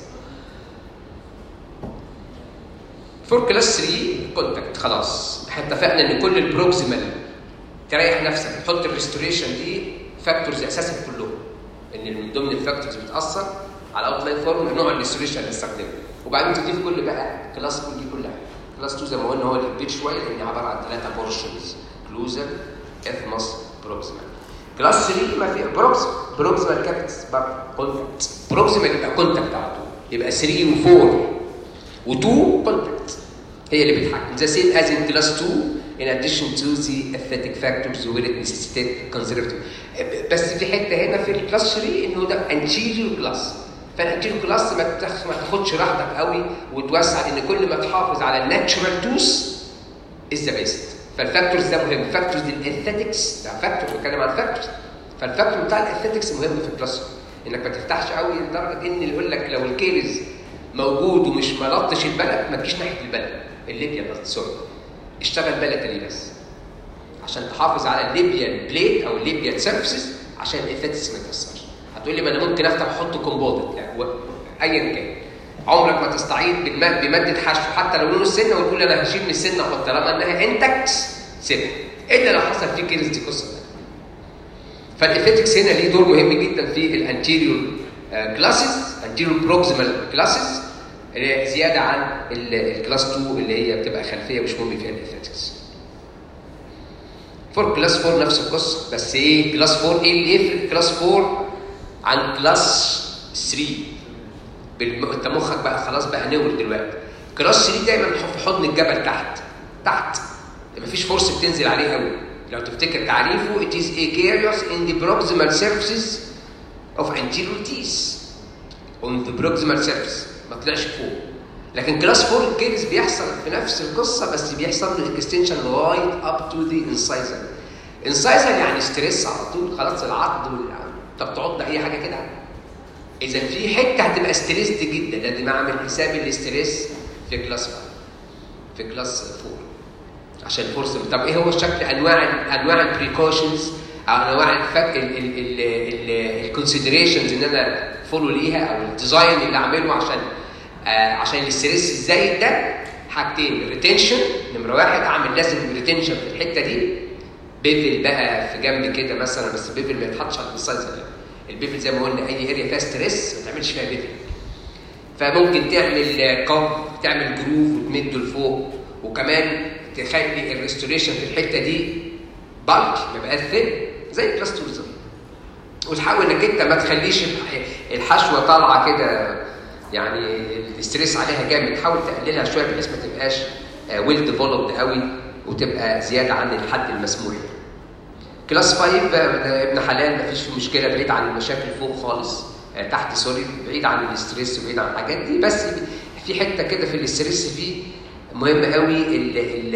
فور كلاس 3 كونتاكت خلاص احنا اتفقنا ان كل البروكسيمال تريح نفسك تحط الريستوريشن دي فاكتورز اساسا كلهم ان من ضمن الفاكتورز بتاثر على اوت لاين فورم نوع الريستوريشن اللي استخدمه وبعدين تضيف كل بقى كلاس كل دي كلها كلاس 2 زي ما قلنا هو اللي كبير شويه لان عباره عن ثلاثه بورشنز كلوزر اثموس بروكسيمال كلاس 3 ما في بروكسيمال بروكسيمال كابتس كونتاكت بروكسيمال يبقى كونتاكت على طول يبقى 3 و4 و2 كونتاكت هي اللي بتحكم the same as in class 2 in addition to the aesthetic factors where it necessitate conservative بس في حته هنا في الكلاس 3 انه ده anterior class فالانتيريور كلاس ما تاخ- ما تاخدش راحتك قوي وتوسع لان كل ما تحافظ على الناتشورال توس از ذا بيست فالفاكتورز ده مهم فاكتورز الاثيتكس ده فاكتور بتكلم عن فاكتورز فالفاكتور بتاع الاثيتكس مهم في الكلاس انك ما تفتحش قوي لدرجه ان اللي يقول لك لو الكيرز موجود ومش ملطش البلد ما تجيش ناحيه البلد الليبيا قصدي سوري اشتغل بلد بس عشان تحافظ على الليبيان بليت او الليبيان سيرفيسز عشان الاثيتكس ما يتاثرش هتقول لي ما انا ممكن افتح احط كومبوزيت لا هو ايا كان عمرك ما تستعيد بالم- بماده حشو حتى لو لونه السنه وتقول انا هشيل من السنه واحط طالما انها انتكس سيبها الا لو حصل فيه كيرز دي قصه تانية. فالاثيتكس هنا ليه دور مهم جدا في الانتيريور كلاسز انتيريور بروكسيمال كلاسز زياده عن الكلاس 2 اللي هي بتبقى خلفيه مش مهم فيها الاثيتكس فور كلاس 4 نفس القصه بس ايه كلاس 4 ايه اللي يفرق كلاس 4 عن كلاس 3 بالم... انت مخك بقى خلاص بقى نور دلوقتي كلاس 3 دايما في حضن الجبل تحت تحت مفيش فرصه بتنزل عليه قوي لو تفتكر تعريفه it is a carriers in the proximal surfaces of anterior teeth on the proximal surface ما طلعش فوق لكن كلاس 4 الكيرز بيحصل في نفس القصه بس بيحصل له اكستنشن لغايه اب تو ذا انسايزر انسايزر يعني ستريس على طول خلاص العض وال... طب تعض اي حاجه كده اذا في حته هتبقى ستريسد جدا لازم اعمل حساب الاستريس في كلاس 5 في كلاس 4 عشان الفرصه طب ايه هو الشكل انواع انواع البريكوشنز او انواع الكونسيدريشنز ان انا فولو ليها او الديزاين اللي اعمله عشان آه عشان الاستريس الزايد ده حاجتين ريتنشن نمره واحد اعمل لازم ريتنشن في الحته دي بيفل بقى في جنب كده مثلا بس بيفل ما يتحطش على السايز البيفل زي ما قلنا اي اريا فيها ستريس ما تعملش فيها بيفل فممكن تعمل كوب تعمل جروف وتمده لفوق وكمان تخلي الريستوريشن في الحته دي بالك ما بقاش ثين زي البلاستوزم وتحاول انك انت ما تخليش الحشوه طالعه كده يعني الاستريس عليها جامد تحاول تقللها شويه بحيث ما تبقاش ويل ديفلوبد قوي وتبقى زياده عن الحد المسموح كلاس 5 ابن حلال ما فيش فيه مشكله بعيد عن المشاكل فوق خالص تحت سوري بعيد عن الاستريس وبعيد عن الحاجات دي بس في حته كده في الاستريس فيه مهم قوي ال ال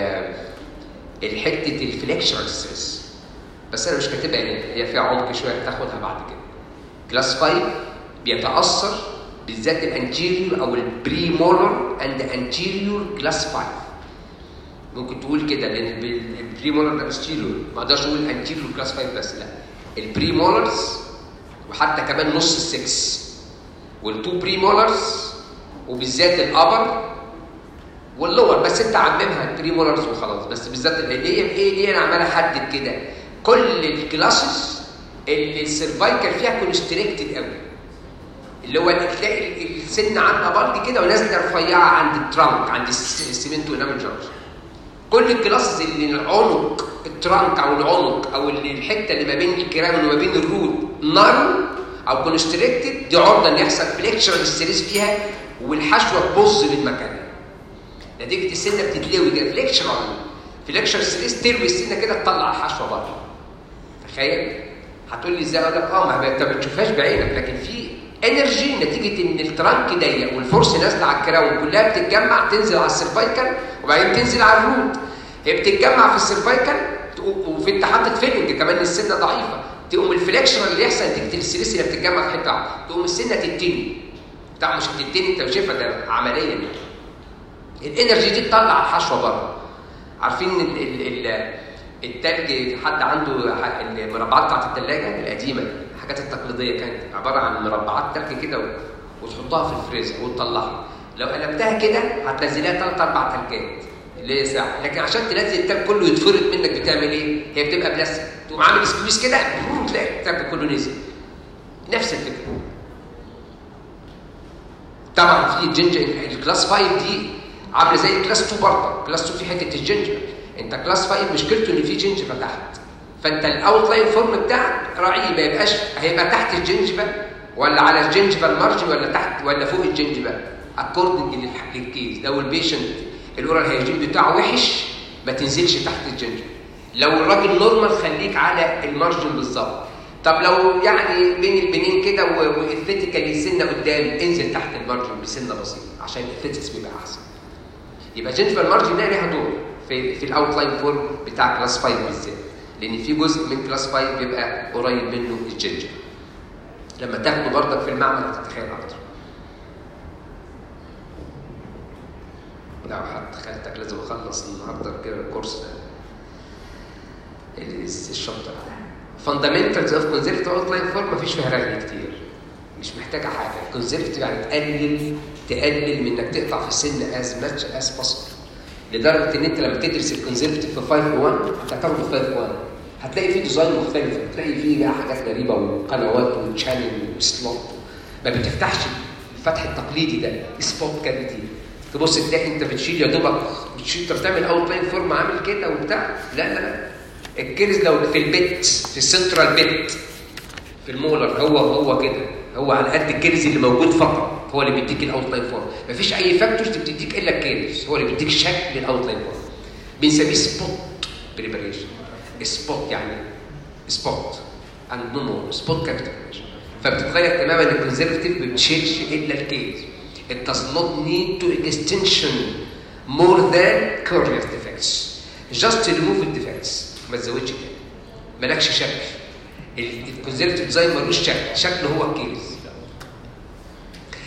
الحته الفليكشرال ستريس بس انا مش كاتبها هنا هي فيها عمق شويه تاخدها بعد كده كلاس 5 بيتاثر بالذات الانتيريور او البري مولر اند انتيريور كلاس 5 ممكن تقول كده لان البري مولر ده بوستيريور ما اقدرش اقول انتيريور كلاس 5 بس لا البري مولرز وحتى كمان نص السكس والتو بري مولرز وبالذات الابر واللور بس انت عممها البري مولرز وخلاص بس بالذات لان هي ايه ليه انا عمال احدد كده كل الكلاسز اللي السيرفايكال فيها كونستريكتد قوي اللي هو تلاقي السن عامله بلد كده ونازله رفيعه عند الترانك عند السيمنتو انامل جارج كل الكلاسز اللي العنق الترانك او العنق او اللي الحته اللي ما بين الكرام وما بين الروت نارو او كونستريكتد دي عرضه ان يحصل فليكشرال ستريس فيها والحشوه تبص من مكانها نتيجه السنه بتتلوي كده فليكشرال فليكشرال ستريس تروي السنه كده تطلع الحشوه بره تخيل هتقول لي ازاي اقول لك اه ما انت ما بتشوفهاش بعينك لكن في انرجي نتيجه ان الترانك ضيق والفرص نازله على الكراون كلها بتتجمع تنزل على السيرفايكال وبعدين تنزل على الروت هي بتتجمع في السيرفايكال وفي انت حاطط فيلنج كمان السنه ضعيفه تقوم الفليكشن اللي يحصل نتيجه السيريس اللي بتتجمع في حته واحده تقوم السنه تتني طبعا مش هتتني انت شايفها ده عمليا الانرجي دي تطلع الحشوه بره عارفين ال ال ال التلج حد عنده المربعات بتاعت الثلاجه القديمه الحاجات التقليديه كانت عباره عن مربعات تلج كده وتحطها في الفريزر وتطلعها لو قلبتها كده هتنزلها ثلاث اربع تلجات اللي هي ساعه لكن عشان تنزل التلج كله يتفرط منك بتعمل ايه؟ هي بتبقى بلاستيك تقوم عامل سكويز كده تلاقي التلج كله نزل نفس الفكره طبعا في الجنجر الكلاس 5 دي عامله زي الكلاس 2 برضه كلاس 2 في حته الجنجر انت كلاس 5 مشكلته ان في جنجفه تحت فانت الاوت لاين فورم بتاعك راعيه ما يبقاش هيبقى تحت الجنجفه ولا على الجنجفه المارجن ولا تحت ولا فوق الجنجفه اكوردنج للكيس لو البيشنت الاورال هيجين بتاعه وحش ما تنزلش تحت الجنجفه لو الراجل نورمال خليك على المارجن بالظبط طب لو يعني بين البنين كده واثيتيكالي سنه قدام انزل تحت المارجن بسنه بسيطه عشان الاثيتكس بيبقى احسن يبقى جنجفال مارجن ده ليها دور في في الاوتلاين فورم بتاع كلاس 5 بالذات لان في جزء من كلاس 5 بيبقى قريب منه الجنجر لما تاخده برضك في المعمل هتتخيل اكتر لو حد خالتك لازم اخلص النهارده كده الكورس ده الشابتر فاندامنتالز اوف كونزرفتيف اوتلاين فورم مفيش فيها رغي كتير مش محتاجه حاجه الكونزرفتيف يعني تقلل تقلل من انك تقطع في السن از ماتش از بوسيبل لدرجه ان انت لما تدرس الكونزرفتيف في 5 1 انت هتاخده في 5 1 هتلاقي فيه ديزاين مختلف هتلاقي فيه بقى حاجات غريبه وقنوات وتشانل وسلوت ما بتفتحش الفتح التقليدي ده سبوت كافيتي تبص تلاقي انت بتشيل يا دوبك بتشيل انت بتعمل اوت لاين فورم عامل كده وبتاع لا لا لا الكيرز لو في البيت في السنترال بيت في المولر هو هو كده هو على قد الكيرز اللي موجود فقط هو اللي بيديك الاوت لاين فورم مفيش اي فاكتورز بتديك الا الكيرز هو اللي بيديك شكل الاوت لاين فورم بنسميه سبوت بريباريشن سبوت يعني سبوت اند نو مور سبوت كابيتاليزيشن فبتتغير تماما الكونزرفتيف ما بتشيلش الا الكيرز it does not need to extension more than curious defects just remove the defects ما تزودش كده مالكش شكل الكونزرفتيف ديزاين ملوش شكل شكله هو الكيرز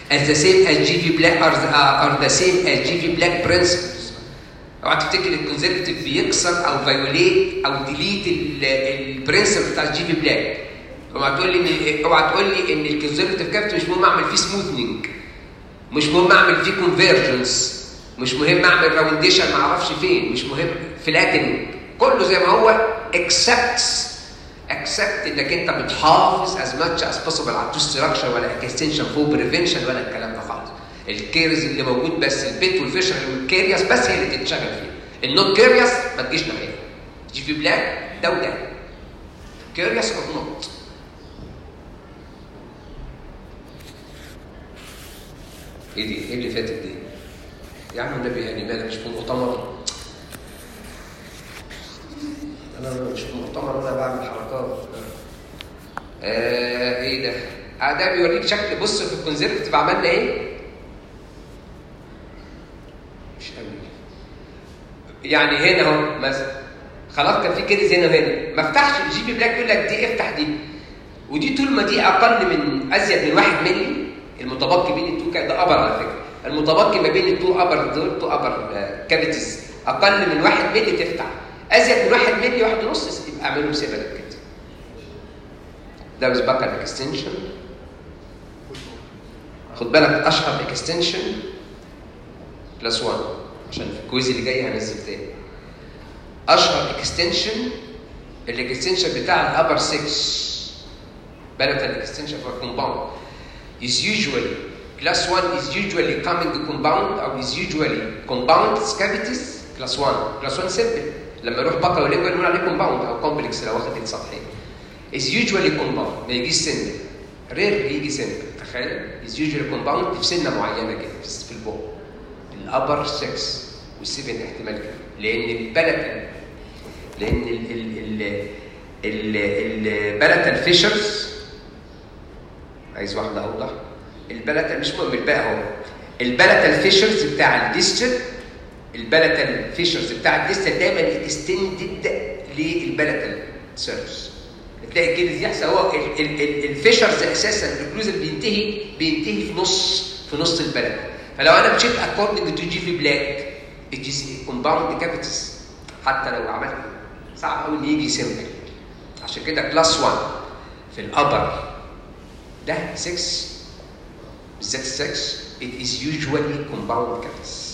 as the same as GV black are, are the same as GV black principles اوعى تفتكر الكونزرفتيف بيكسر او فايوليت او ديليت البرنسبل بتاع الجي في بلاك اوعى تقول لي ان اوعى تقول لي ان الكونزرفتيف كابت مش مهم اعمل فيه سموثنينج مش مهم اعمل فيه كونفرجنس مش مهم اعمل راونديشن ما اعرفش فين مش مهم فلاتنج كله زي ما هو اكسبت اكسبت انك انت بتحافظ از ماتش از بوسيبل على التو ستراكشر ولا اكستنشن فوق بريفنشن ولا الكلام ده خالص الكيرز اللي موجود بس البيت والفيشر والكيرياس بس هي اللي تتشغل فيها النوت كيرياس ما تجيش ناحيتها تجي في بلاك ده وده كيرياس اور نوت ايه دي؟ ايه اللي فاتت دي؟ يا عم النبي يعني مالك مش في مؤتمر انا مش في مؤتمر وانا بعمل حركات آه ايه ده؟ آه ده بيوريك شكل بص في الكونزرفتيف عملنا ايه؟ مش قوي يعني هنا اهو مثلا خلاص كان في كيرز هنا وهنا ما افتحش الجي بي بلاك يقول لك دي افتح دي ودي طول ما دي اقل من ازيد من واحد مللي المتبقي بين التو ده ابر على فكره المتبقي ما بين التو ابر دول تو ابر كافيتيز اقل من واحد مللي تفتح ازيد من واحد مللي واحد ونص يبقى اعملهم سيبريت كده ده بس بقى الاكستنشن خد بالك اشهر اكستنشن بلس 1 عشان في الكويز اللي جاي هنزل تاني اشهر اكستنشن الاكستنشن بتاع الابر 6 بلد الاكستنشن فور كومباوند is usually class 1 is usually coming compound او is usually compound cavities class 1 class 1 simple لما يروح بقى وليجوال نقول عليه compound او complex لو واخد سطحين is usually compound ما يجيش سنه رير يجي سنه تخيل is usually compound في سنه معينه كده في البوق الابر 6 والسيفن احتمال كده لان البلد لان ال ال ال ال البلد الفيشرز عايز واحده اوضح البلد مش مهم الباقي اهو البلد الفيشرز بتاع الديستل البلد الفيشرز بتاع الديستل دايما اكستندد للبلد السيرفس تلاقي كده يحصل هو الفيشرز اساسا الكلوزر بينتهي بينتهي في نص في نص البلد فلو انا مشيت اكوردنج تو جي في بلاك الجي كومباوند كافيتيز حتى لو عملت صعب قوي ان يجي سيمبل عشان كده كلاس 1 في الابر ده 6 بالذات 6 it is usually compound cavities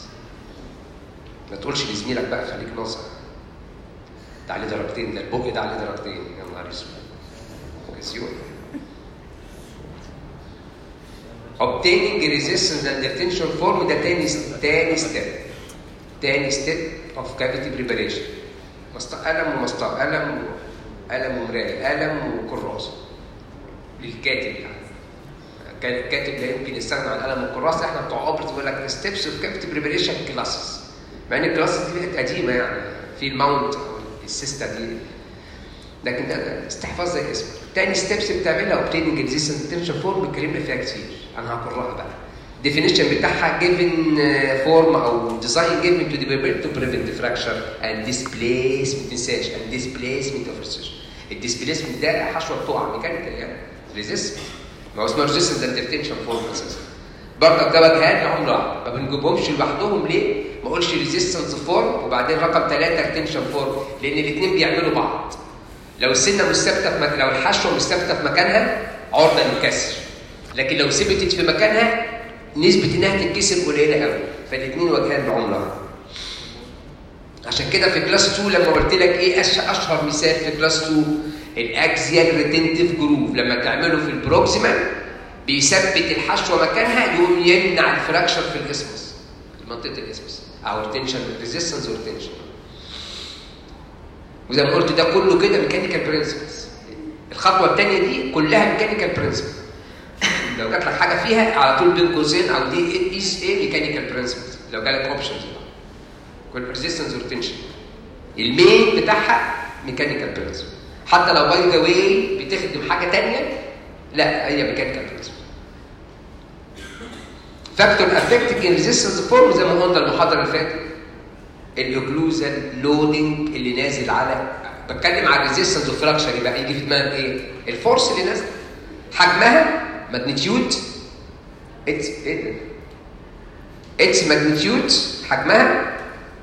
ما تقولش لزميلك بقى خليك ناصح ده عليه درجتين ده البق ده عليه درجتين يا نهار اسود كسيون obtaining resistance and tension form ده تاني تاني ستيب تاني ستيب of cavity preparation مسطر قلم ومسطر قلم قلم ومراية قلم وكراسة للكاتب يعني الكاتب لا يمكن يستغنى عن القلم والكراسة احنا بتوع اوبرت بيقول لك ستيبس اوف كافيتي بريبريشن كلاسز مع ان الكلاسز دي بقت قديمه يعني في الماونت او السيستا دي لكن ده استحفاظ زي اسمه تاني ستيبس بتعملها اوبتيننج ريزيستنت تنشن فورم اتكلمنا فيها كتير انا هقرها بقى الديفينيشن بتاعها given فورم او design given to the paper to prevent the fracture and displacement ما تنساش and displacement of research الديسبيسمنت ده حشوه بتقع ميكانيكال يعني ريزيست ما هو اسمه ريزيستنس اند تنشن فورم اساسا برضك ده وجهات لهم واحد ما بنجيبهمش لوحدهم ليه؟ ما اقولش ريزيستنس فورم وبعدين رقم ثلاثه تنشن فورم لان الاثنين بيعملوا بعض لو السنه مش ثابته في مكان لو الحشوه مش ثابته في مكانها عرضه للكسر لكن لو ثبتت في مكانها نسبه انها تتكسر قليله قوي فالاثنين وجهات بعمله عشان كده في كلاس 2 لما قلت لك ايه اشهر مثال في كلاس 2 الاكزيال ريتنتيف جروف لما تعمله في البروكسيمال بيثبت الحشوه مكانها يقوم يمنع الفراكشر في الاسمس في منطقه الاسمس او التنشن ريزيستنس والتنشن وزي ما قلت ده كله كده ميكانيكال برنسبلز الخطوه الثانيه دي كلها ميكانيكال برنسبل لو جات لك حاجه فيها على طول بين قوسين او دي از ايه ميكانيكال برنسبلز لو جالك اوبشنز كل ريزيستنس والتنشن المين بتاعها ميكانيكال برنسبل حتى لو باي ذا واي بتخدم حاجه ثانيه لا هي ميكانيكال برنسبل فاكتور افكتنج ريزيستنس فورم زي ما قلنا المحاضره اللي فاتت الاوكلوزال لودنج اللي نازل على بتكلم على الريزيستنس والفراكشر يبقى يجي في دماغك ايه؟ الفورس اللي نازل حجمها ماجنتيود اتس ايه ده اتس ماجنتيود حجمها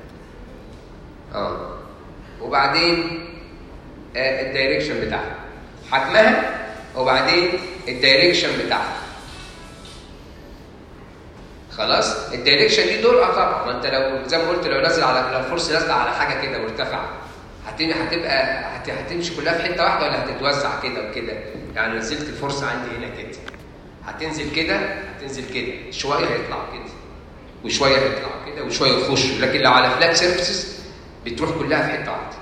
اه وبعدين آه الدايركشن بتاعها حجمها وبعدين الدايركشن بتاعها خلاص الدايركشن دي دول اه طبعا ما انت لو زي ما قلت لو نازل على لو الفرصه نازله على حاجه كده مرتفعه هتم هتبقى هت- هتمشي كلها في حته واحده ولا هتتوزع كده وكده يعني نزلت الفرصه عندي هنا كده هتنزل كده هتنزل كده شويه هيطلع كده وشويه هيطلع كده وشويه يخش لكن لو على فلات سيرفيسز بتروح كلها في حته واحده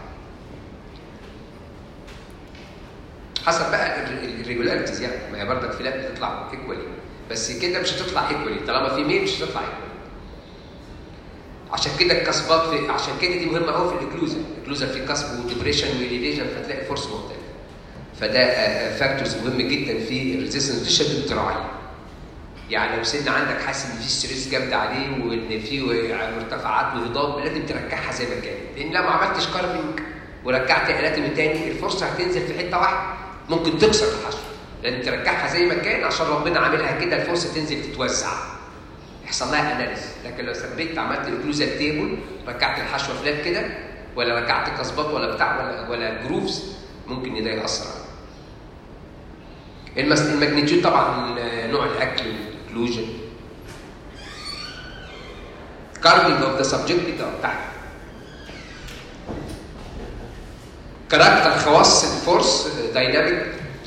حسب بقى الريجولاريتيز يعني ما هي برضك فلات بتطلع ايكوالي بس كده مش هتطلع ايكوالي طالما في ميل مش هتطلع ايكوالي عشان كده الكسبات في عشان كده دي مهمه قوي في الاكلوزن الاكلوزن فيه كسب وديبريشن واليفيجن فتلاقي فرصه مختلفه فده فاكتورز مهم جدا في الريزيستنس في الشد التراعي يعني لو سن عندك حاسس ان في ستريس جامد عليه وان في مرتفعات وهضاب لازم ترجعها زي ما كانت لان لو ما عملتش كارفنج ورجعت الات من تاني الفرصه هتنزل في حته واحده ممكن تكسر الحشو لازم ترجعها زي ما كان عشان ربنا عاملها كده الفرصه تنزل تتوسع يحصل لها اناليز لكن لو ثبت عملت الكلوزال تيبل رجعت الحشوه فلات كده ولا رجعت كسبات ولا بتاع ولا ولا جروفز ممكن ده ياثر عليه المس... الماجنتيود طبعا آه، نوع الاكل الاكلوجن كارفنج اوف ذا سبجكت تحت كاركتر خواص الفورس دايناميك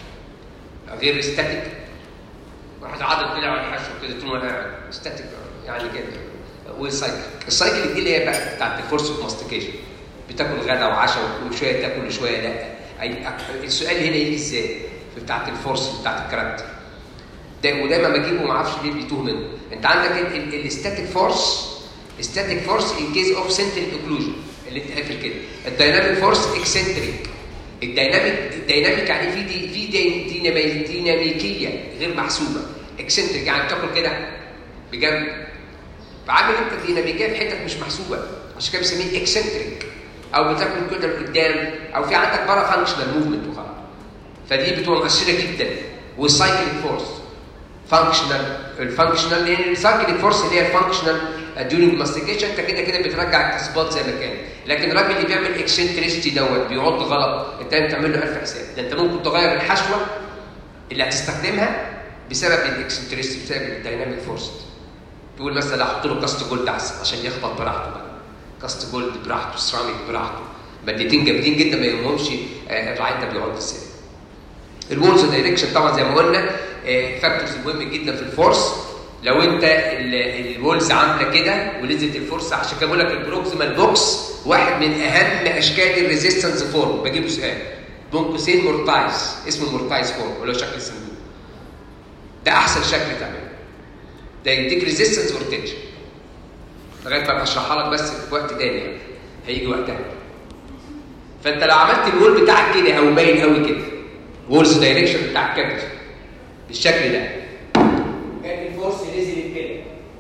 غير ستاتيك واحد عضل طلع على الحشو كده طول ما انا قاعد ستاتيك يعني كده والسايكل السايكل دي اللي هي بقى بتاعت الفورس اوف ماستيكيشن بتاكل غدا وعشاء وشويه تاكل وشويه لا أي السؤال هنا يجي ازاي في بتاعت الفورس بتاعت الكاركتر ده ودايما بجيبه ما اعرفش ليه بيتوه منه انت عندك الستاتيك فورس ستاتيك فورس ان كيس اوف سنتريك اوكلوجن اللي انت قافل كده الدايناميك فورس اكسنتريك الدايناميك الدايناميك يعني في دي في دي دينامي ديناميكيه غير محسوبه اكسنتريك يعني بتاكل كده بجنب فعامل انت ديناميكيه في حتت مش محسوبه عشان كده بنسميه اكسنتريك او بتاكل كده لقدام او في عندك بره فانكشنال موفمنت وخلاص فدي بتبقى مؤثره جدا والسايكليك فورس فانكشنال الفانكشنال لان السايكليك فورس اللي هي الفانكشنال ديورنج ماستيكيشن انت كده كده بترجع الكسبات زي ما كان لكن الراجل اللي بيعمل اكسنتريستي دوت بيعد غلط انت بتعمل له الف حساب ده انت ممكن تغير الحشوه اللي هتستخدمها بسبب الاكسنتريستي بسبب الدايناميك فورس تقول مثلا احط له كاست جولد احسن عشان يخبط براحته بقى كاست جولد براحته سيراميك براحته مادتين جامدين جدا ما يهمهمش آه، الرعايه ده بيقعد ازاي الولز دايركشن طبعا زي ما قلنا فاكتورز مهم جدا في الفورس لو انت الولز عامله كده ونزلت الفرصه عشان كده بقول لك البروكسيمال بوكس واحد من اهم اشكال الريزيستنس فورم بجيبه سؤال بين قوسين مورتايز اسمه مورتايز فورم اللي هو شكل الصندوق ده احسن شكل تعمله ده يديك ريزيستنس وتنشن لغايه ما بشرحها لك بس في وقت تاني يعني هيجي وقتها فانت لو عملت الوول بتاعك كده او باين قوي كده وولز دايركشن بتاع الكابتن بالشكل ده كان الفورس نزلت كده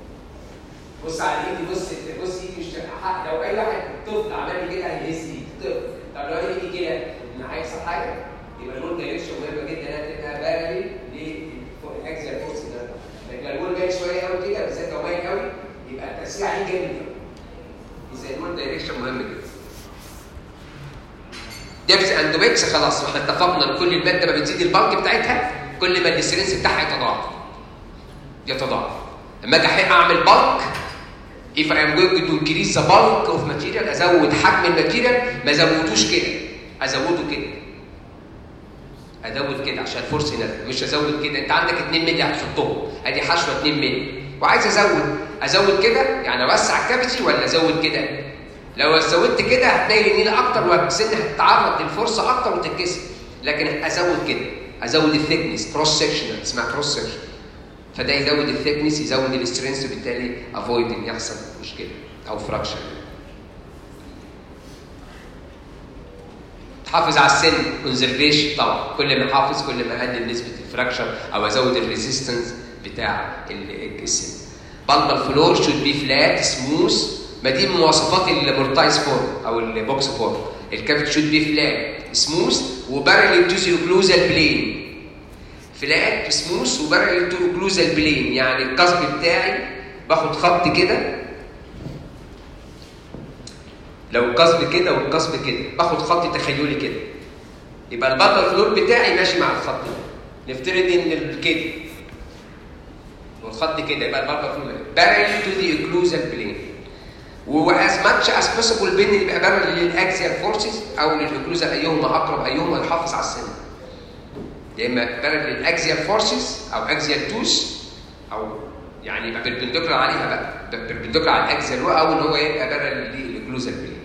بص على ايدي بص بص ايدي مش حق لو اي واحد طفل عمل لي كده هيهز ايدي طفل طب لو ايدي كده ان هيحصل حاجه يبقى الوول دايركشن مهمه جدا انها تبقى بارلي للاكزيال فورس ده لكن الوول جاي شويه قوي كده بالذات لو باين قوي يبقى التاثير عليه جامد اذا الوول دايركشن مهم جدا ديبس اند ويكس خلاص احنا اتفقنا ان كل الماده ما بتزيد البلك بتاعتها كل ما السترينس بتاعها يتضاعف يتضاعف لما اجي اعمل بلك if I am going to increase the bulk of material ازود حجم الماتيريال ما ازودوش كده ازوده كده ازود كده عشان الفرصه هنا مش ازود كده انت عندك 2 مللي هتحطهم ادي حشوه 2 مللي وعايز ازود ازود كده يعني اوسع الكافيتي ولا ازود كده لو زودت كده هتلاقي النيله اكتر والسن هتتعرض للفرصه اكتر وتتكسر لكن ازود كده ازود الثيكنس كروس سكشن اسمها كروس سكشن فده يزود الثيكنس يزود السترينث وبالتالي افويد ان يحصل مشكله او فراكشر تحافظ على السن كونزرفيشن طبعا كل ما احافظ كل ما اقلل نسبه الفراكشر او ازود الريزيستنس بتاع السن بالبال فلور شود بي فلات سموث ما دي من مواصفات المورتايز فورم او البوكس فورم الكافيت شود بي فلات سموث وبارل تو ذا اوكلوزال بلين فلات سموث وبارل تو اوكلوزال بلين يعني القصب بتاعي باخد خط كده لو القصب كده والقصب كده باخد خط تخيلي كده يبقى البطل فلور بتاعي ماشي مع الخط ده نفترض ان ال- كده والخط كده يبقى البطل فلور بارل تو ذا اوكلوزال بلين واز ماتش از بوسيبل بين اللي يبقى بارل للاكسيال فورسز او للاوكلوزال ايهما اقرب ايهما يحافظ على السن يا اما بارل للاكسيال فورسز او اكسيال توس او يعني يبقى بيربنديكولار عليها بقى بيربنديكولار على الاكسيال او ان هو يبقى بارل للاوكلوزال بلين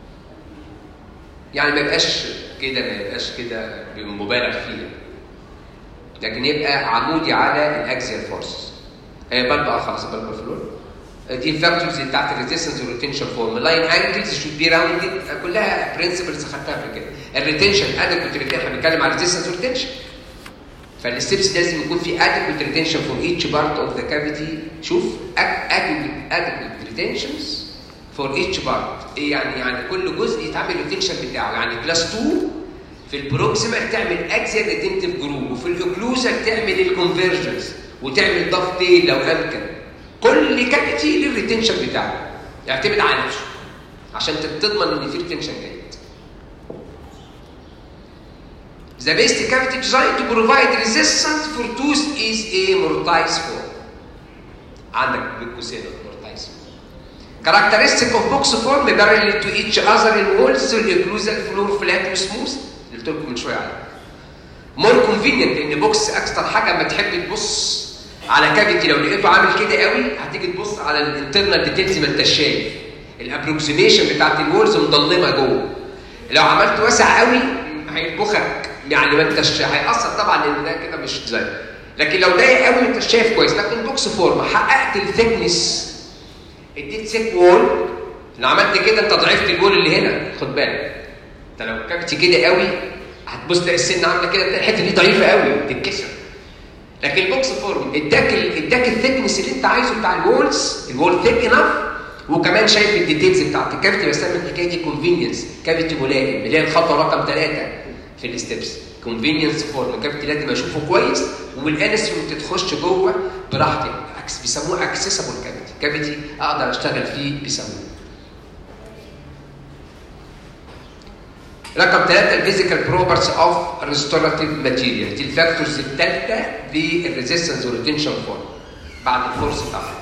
يعني ما يبقاش كده ما يبقاش كده مبالغ فيها لكن يبقى عمودي على الاكسيال فورس هي بلب اه خلاص بلب فلور دي الفاكتورز بتاعت الريزيستنس والريتنشن فورم لاين انجلز شود بي راوندد كلها برنسبلز خدتها قبل كده الريتنشن ادكوت احنا بنتكلم على الريزيستنس والريتنشن فالستبس لازم يكون في adequate retention for each part of the cavity شوف adequate adequate retentions for each part ايه يعني يعني كل جزء يتعمل الريتنشن بتاعه يعني كلاس 2 في البروكسيمال تعمل اكسيال ريتنتيف جروب وفي الاوكلوزال تعمل الكونفرجنس وتعمل ضفتين لو امكن كل كافيتي للريتنشن بتاعه يعتمد على نفسه عشان تضمن ان في ريتنشن جيد The best cavity design to provide resistance for tooth is a mortise form. عندك بالقوسين mortise Characteristic of box form parallel to each other in walls الاوكلوزال فلور فلات وسموث اللي قلت لكم من شويه عليه. مور كونفينينت لان بوكس اكتر حاجه اما تحب تبص على كافيتي لو لقيته عامل كده قوي هتيجي تبص على الانترنال ديتيلز ما انتش شايف الابروكسيميشن بتاعت الوولز مضلمه جوه لو عملت واسع قوي هيطبخك يعني ما انتش هيأثر طبعا لان ده كده مش زي لكن لو ضيق قوي انت شايف كويس لكن بوكس فورم حققت الثيكنس اديت سيك وول لو عملت كده انت ضعفت الوول اللي هنا خد بالك انت لو كبت كده قوي هتبص تلاقي السن عامله كده تلاقي الحته دي ضعيفه قوي تتكسر لكن البوكس فورم اداك ال... اداك الثيكنس اللي انت عايزه بتاع الوولز الوول ثيك انف وكمان شايف الديتيلز بتاعت الكافيتي بسمي الحكايه دي كونفينينس كافيتي ملائم اللي هي الخطوه رقم ثلاثه في الستبس كونفينينس فورم كافيتي لازم اشوفه كويس والانسترومنت تخش جوه براحتي أكس بيسموه اكسسبل كافيتي كافيتي اقدر اشتغل فيه بسهوله رقم ثلاثة الفيزيكال بروبرتس اوف ريستوراتيف ماتيريال دي الفاكتورز الثالثة للريزيستنس والريتنشن فورم بعد الفورس بتاعها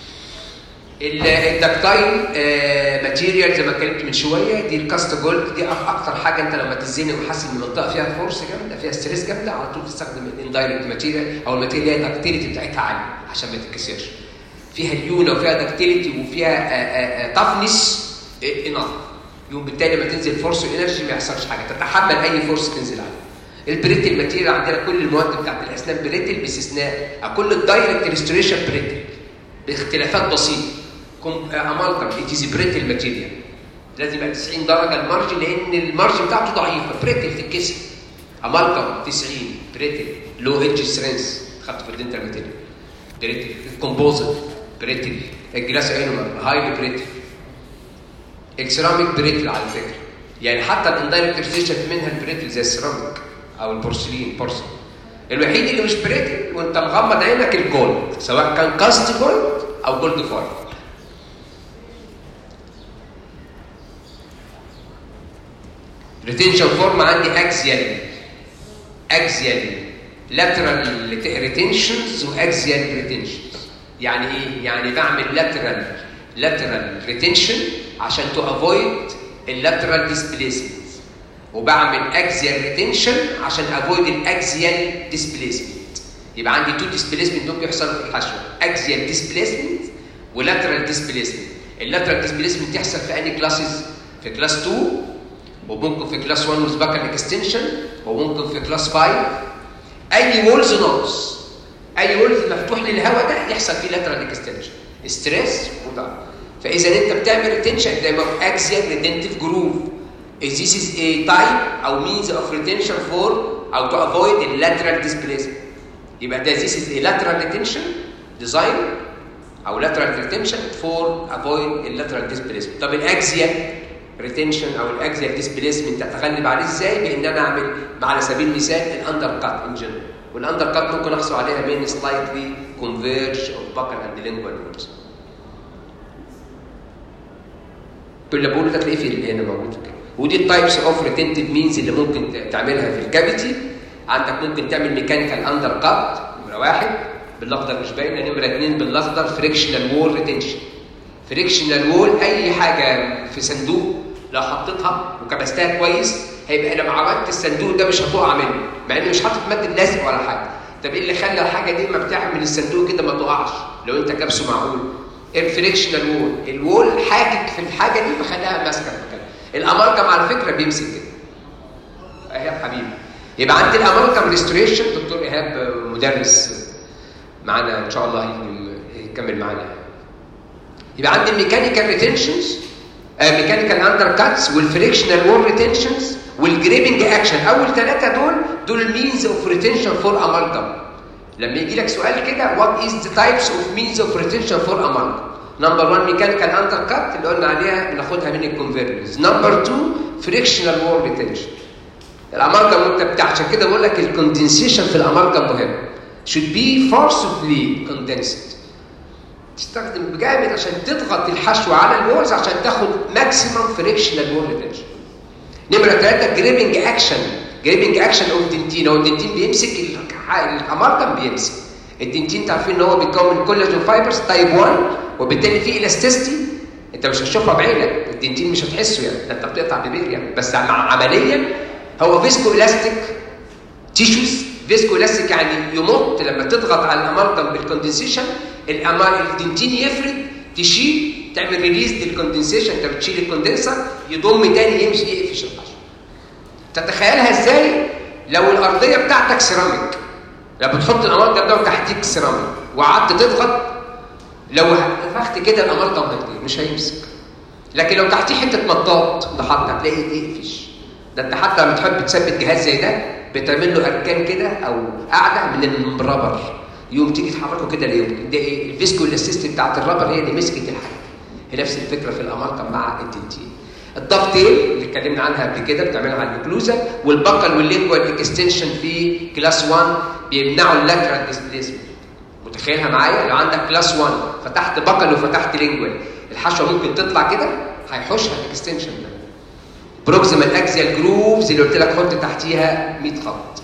الدكتايل ماتيريال زي ما اتكلمت من شويه دي الكاست جولد دي اكتر حاجه انت لما تزنق وحاسس ان المنطقه فيها فورس جامده فيها ستريس جامده على طول تستخدم الاندايركت ماتيريال او الماتيريال اللي هي الدكتيليتي بتاعتها عاليه عشان ما تتكسرش فيها ليونه وفيها دكتيليتي وفيها تفنس انف يوم بالتالي لما تنزل فورس وانرجي ما يحصلش حاجه تتحمل اي فورس تنزل عليها البريتل ماتيريال عندنا كل المواد بتاعت الاسنان بريتل باستثناء كل الدايركت ريستوريشن بريتل باختلافات بسيطه امالكم ات از بريتل ماتيريال لازم يبقى 90 درجه المارج لان المارج بتاعته ضعيفه بريتل تتكسر امالكم 90 بريتل لو ايدج سترينث خدته في الدنتال ماتيريال بريتل الكومبوزيت بريتل الجلاس انومر هايلي بريتل السيراميك بريتل على فكره يعني حتى الاندايركت ريزيشن منها البريتل زي السيراميك او البورسلين بورسلين الوحيد اللي مش بريتل وانت مغمض عينك الجولد سواء كان كاست جولد او جولد فايل ريتنشن فورم عندي اكسيال اكسيال لاترال ريتنشنز واكسيال ريتنشنز يعني ايه يعني بعمل لاترال لاترال ريتنشن عشان تو افويد اللاترال ديسبيسمنت وبعمل اكسيال ريتنشن عشان افويد الاكسيال ديسبيسمنت يبقى عندي تو ديسبيسمنت دول بيحصلوا في الحشوه اكسيال ديسبيسمنت ولاترال ديسبيسمنت اللاترال ديسبيسمنت يحصل في انهي كلاسز في كلاس 2 وممكن في كلاس 1 وسباكال اكستنشن وممكن في كلاس 5 اي وولز ناقص اي وولز مفتوح للهواء ده يحصل فيه لاترال اكستنشن ستريس وضعف فاذا انت بتعمل ريتنشن دايما اكسيال ريتنتيف جروف This is a type او means of retention for او to avoid the lateral displacement يبقى ده this is a lateral retention design او lateral retention for avoid the lateral displacement طب الاكسيال ريتنشن او الاكسيال ديسبيسمنت اتغلب عليه ازاي بان انا اعمل على سبيل المثال الاندر كات ان جنرال والاندر كات ممكن احصل عليها من سلايتلي كونفيرج اوف باكل اند لينجوال وولز كل اللي بقوله ده تلاقيه في هنا موجود كده ودي التايبس اوف ريتنتيف مينز اللي ممكن تعملها في الكافيتي عندك ممكن تعمل ميكانيكال اندر كات نمره واحد بالاخضر مش باينه نمره اثنين بالاخضر فريكشنال وول ريتنشن فريكشنال وول اي حاجه في صندوق لو حطيتها وكبستها كويس هيبقى لما عملت الصندوق ده مش هتقع منه مع اني مش حاطط ماده لازق ولا حاجه طب ايه اللي خلى الحاجه دي ما بتعمل الصندوق كده ما تقعش لو انت كبسه معقول الفريكشنال وول الوول حاكك في الحاجه دي فخلاها ماسكه مكانها الامالجم على فكره بيمسك كده ايهاب حبيبي يبقى عندي الامالجم ريستوريشن دكتور ايهاب مدرس معانا ان شاء الله هيجي يكمل معانا يبقى عندي الميكانيكال ريتنشنز ميكانيكال اندر كاتس والفريكشنال وول ريتنشنز والجريبنج اكشن اول ثلاثه دول دول المينز اوف ريتنشن فور امالجم لما يجي لك سؤال كده وات از ذا تايبس اوف مينز اوف ريتنشن فور امالجم نمبر 1 ميكانيكال اندر كات اللي قلنا عليها بناخدها من الكونفيرجنس نمبر 2 فريكشنال وول ريتنشن الامالجم انت بتاع عشان كده بقول لك الكوندنسيشن في الامالجم مهم should be forcibly condensed تستخدم بجامد عشان تضغط الحشو على الوولز عشان تاخد ماكسيمم فريكشنال وول ريتنشن نمره ثلاثه جريبنج اكشن جريبنج اكشن اوف دنتين هو الدنتين بيمسك الامالجم بيمسك الدنتين تعرفين ان هو بيتكون من كولاجين فايبرز تايب 1 وبالتالي فيه الاستيستي انت مش هتشوفها بعينك الدنتين مش هتحسه يعني ده انت بتقطع ببير يعني بس مع عمليا هو فيسكو الاستيك تيشوز فيسكو الاستيك يعني يمط لما تضغط على الامالجم بالكوندنسيشن الدنتين يفرد تشيل تعمل ريليز للكوندنسيشن انت بتشيل الكوندنسر يضم تاني يمشي يقفش الحشو تتخيلها ازاي لو الارضيه بتاعتك سيراميك لو بتحط الامالجم ده وتحتيك سيراميك وقعدت تضغط لو نفخت كده الامالجم هيطير مش هيمسك لكن لو تحتيه حته مطاط ضغطت هتلاقيه يقفش ده انت حتى لما تحب تثبت جهاز زي ده بتعمل له اركان كده او قاعده من الرابر يوم تيجي تحركه كده ليوم ده ايه الفيسكو الاسيست بتاعت الرابر هي اللي مسكت الحاجه هي نفس الفكره في الامالجم مع التنتين الضغطين اللي اتكلمنا عنها قبل كده بتعملها على النيوكلوزا والبقل واللينجوال اكستنشن في كلاس 1 بيمنعوا اللاترال ديسبليسمنت متخيلها معايا لو عندك كلاس 1 فتحت بقل وفتحت لينجوال الحشوه ممكن تطلع كده هيحوشها الاكستنشن ده بروكسيمال اكسيال جروفز اللي قلت لك حط تحتيها 100 خط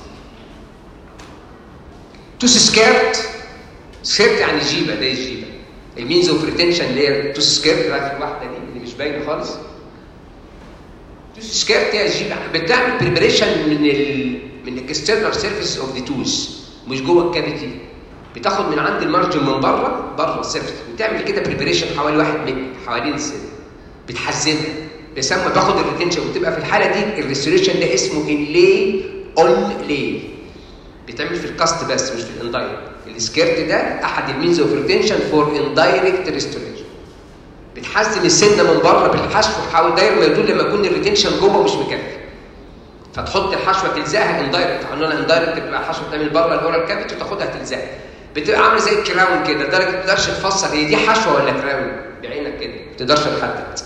توس سكيرت سكيرت يعني جيبه ده الجيبه المينز اوف ريتنشن اللي هي توس سكيرت عارف الواحده دي اللي مش باينه خالص توس سكيرت هي الجيبه بتعمل بريبريشن من ال من الاكسترنال سيرفيس اوف ذا توز مش جوه الكافيتي بتاخد من عند المارجن من بره بره السيرفيس بتعمل كده بريبريشن حوالي 1 متر حوالين السن بتحزمها بيسمى باخد الريتنشن وتبقى في الحاله دي الريستوريشن ده اسمه انلاي اون لاي بيتعمل في الكاست بس مش في الاندايركت السكيرت ده احد المينز اوف ريتنشن فور اندايركت ريستوريشن بتحزم السنه من بره بالحشو حاول داير ما يدل لما يكون الريتنشن جوه مش مكفي فتحط الحشوه تلزقها اندايركت قلنا اندايركت بتبقى الحشوه بتعمل بره الاورال كافيتي وتاخدها تلزقها بتبقى عامله زي الكراون كده لدرجه ما تقدرش تفسر هي دي حشوه ولا كراون بعينك كده ما تقدرش تحدد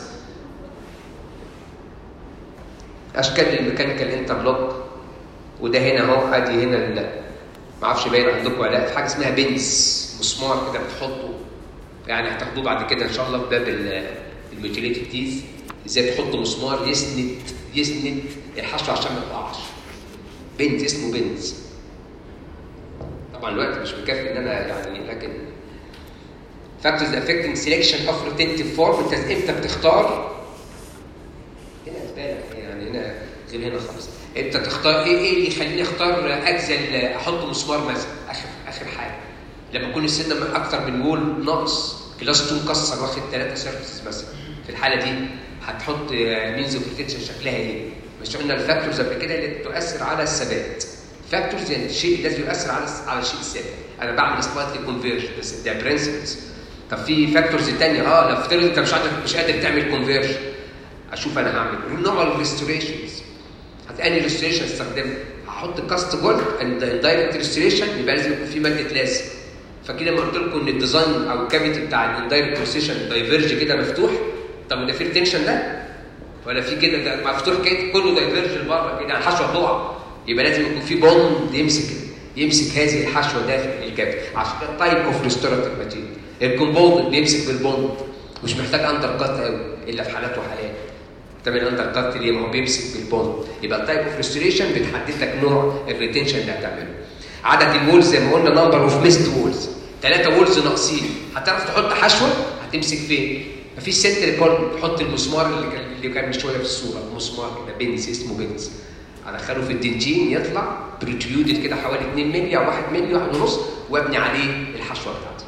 اشكال الميكانيكال انترلوك وده هنا اهو ادي هنا ما اعرفش باين عندكم ولا لا في حاجه اسمها بنز مسمار كده بتحطه يعني هتاخدوه بعد كده ان شاء الله في باب الميوتيليتي تيز ازاي تحط مسمار يسند يسند الحشوه عشان ما تقعش بنز اسمه بنز طبعا الوقت مش مكفي ان انا يعني لكن factors affecting selection of retentive form انت امتى بتختار هنا بالك يعني هنا غير هنا خالص انت تختار ايه ايه اللي يخليني اختار اجزل احط مسمار مثلا اخر اخر حاجه لما يكون السن اكتر من وول ناقص كلاس 2 كسر واخد ثلاثه سيرفيسز مثلا في الحاله دي هتحط مينز اوف ريتنشن شكلها ايه؟ مش قلنا الفاكتورز قبل كده اللي تؤثر على الثبات فاكتورز يعني الشيء الذي يؤثر على على الشيء الثابت انا بعمل سلايتلي كونفيرج بس ده برنسبلز طب في فاكتورز ثانيه اه لو افترض انت مش قادر مش قادر تعمل كونفيرج اشوف انا هعمل نوع ريستوريشنز هتاني ريستوريشن استخدمها هحط كاست جولد اند دايركت ريستوريشن يبقى لازم يكون في ماده لازم فكده لما قلت لكم ان الديزاين او الكافيتي بتاع الاندايركت ريستوريشن دايفيرج كده مفتوح طب ده في ريتنشن ده ولا في كده ده مفتوح كده كله دايفيرج لبره كده يعني حشوه تقع يبقى لازم يكون في بوند يمسك يمسك هذه الحشوه داخل الكافيتي عشان كده تايب اوف ريستوراتيف ماتيريال الكومبوند بيمسك بالبوند مش محتاج اندر كات قوي الا في حالات وحالات طب الاندر كات ليه ما هو بيمسك بالبوند يبقى التايب اوف ريستوريشن بتحدد لك نوع الريتنشن اللي هتعمله عدد الوولز زي ما قلنا نمبر اوف ميست وولز ثلاثه وولز ناقصين هتعرف تحط حشوه هتمسك فين مفيش سنتر كول تحط المسمار اللي كان اللي كان من شويه في الصوره مسمار كده بنز اسمه بنز ادخله في الدنجين يطلع بريتريودد كده حوالي 2 مللي او 1 مللي 1 ونص وابني عليه الحشوه بتاعتي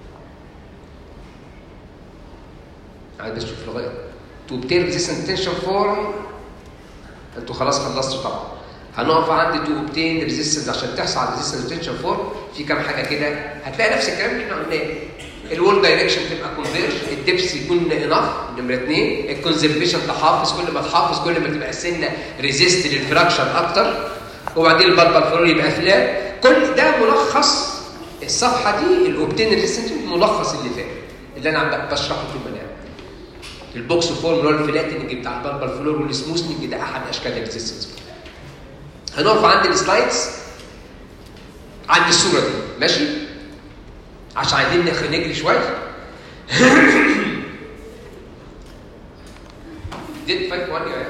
عايز بس اشوف لغايه تو obtain resistant tension form انتوا خلاص خلصتوا طبعا هنقف عند تو obtain resistance عشان تحصل على resistance tension form في كام حاجه كده هتلاقي نفس الكلام اللي احنا قلناه الوول دايركشن تبقى كونفيرج الدبس يكون انف نمره اثنين الكونزرفيشن تحافظ كل ما تحافظ كل ما تبقى السنه ريزيست للفراكشر اكتر وبعدين البلبل فلور يبقى فلات كل ده ملخص الصفحه دي الاوبتين ريزيستنس الملخص اللي فات اللي انا عم بشرحه في المنام البوكس فورم اللي هو الفلاتنج بتاع البلبل فلور والسموثنج ده احد اشكال الريزيستنس هنقف عند السلايدز عند الصوره دي ماشي عشان عايزين نخ- نجري شويه ديد 5 1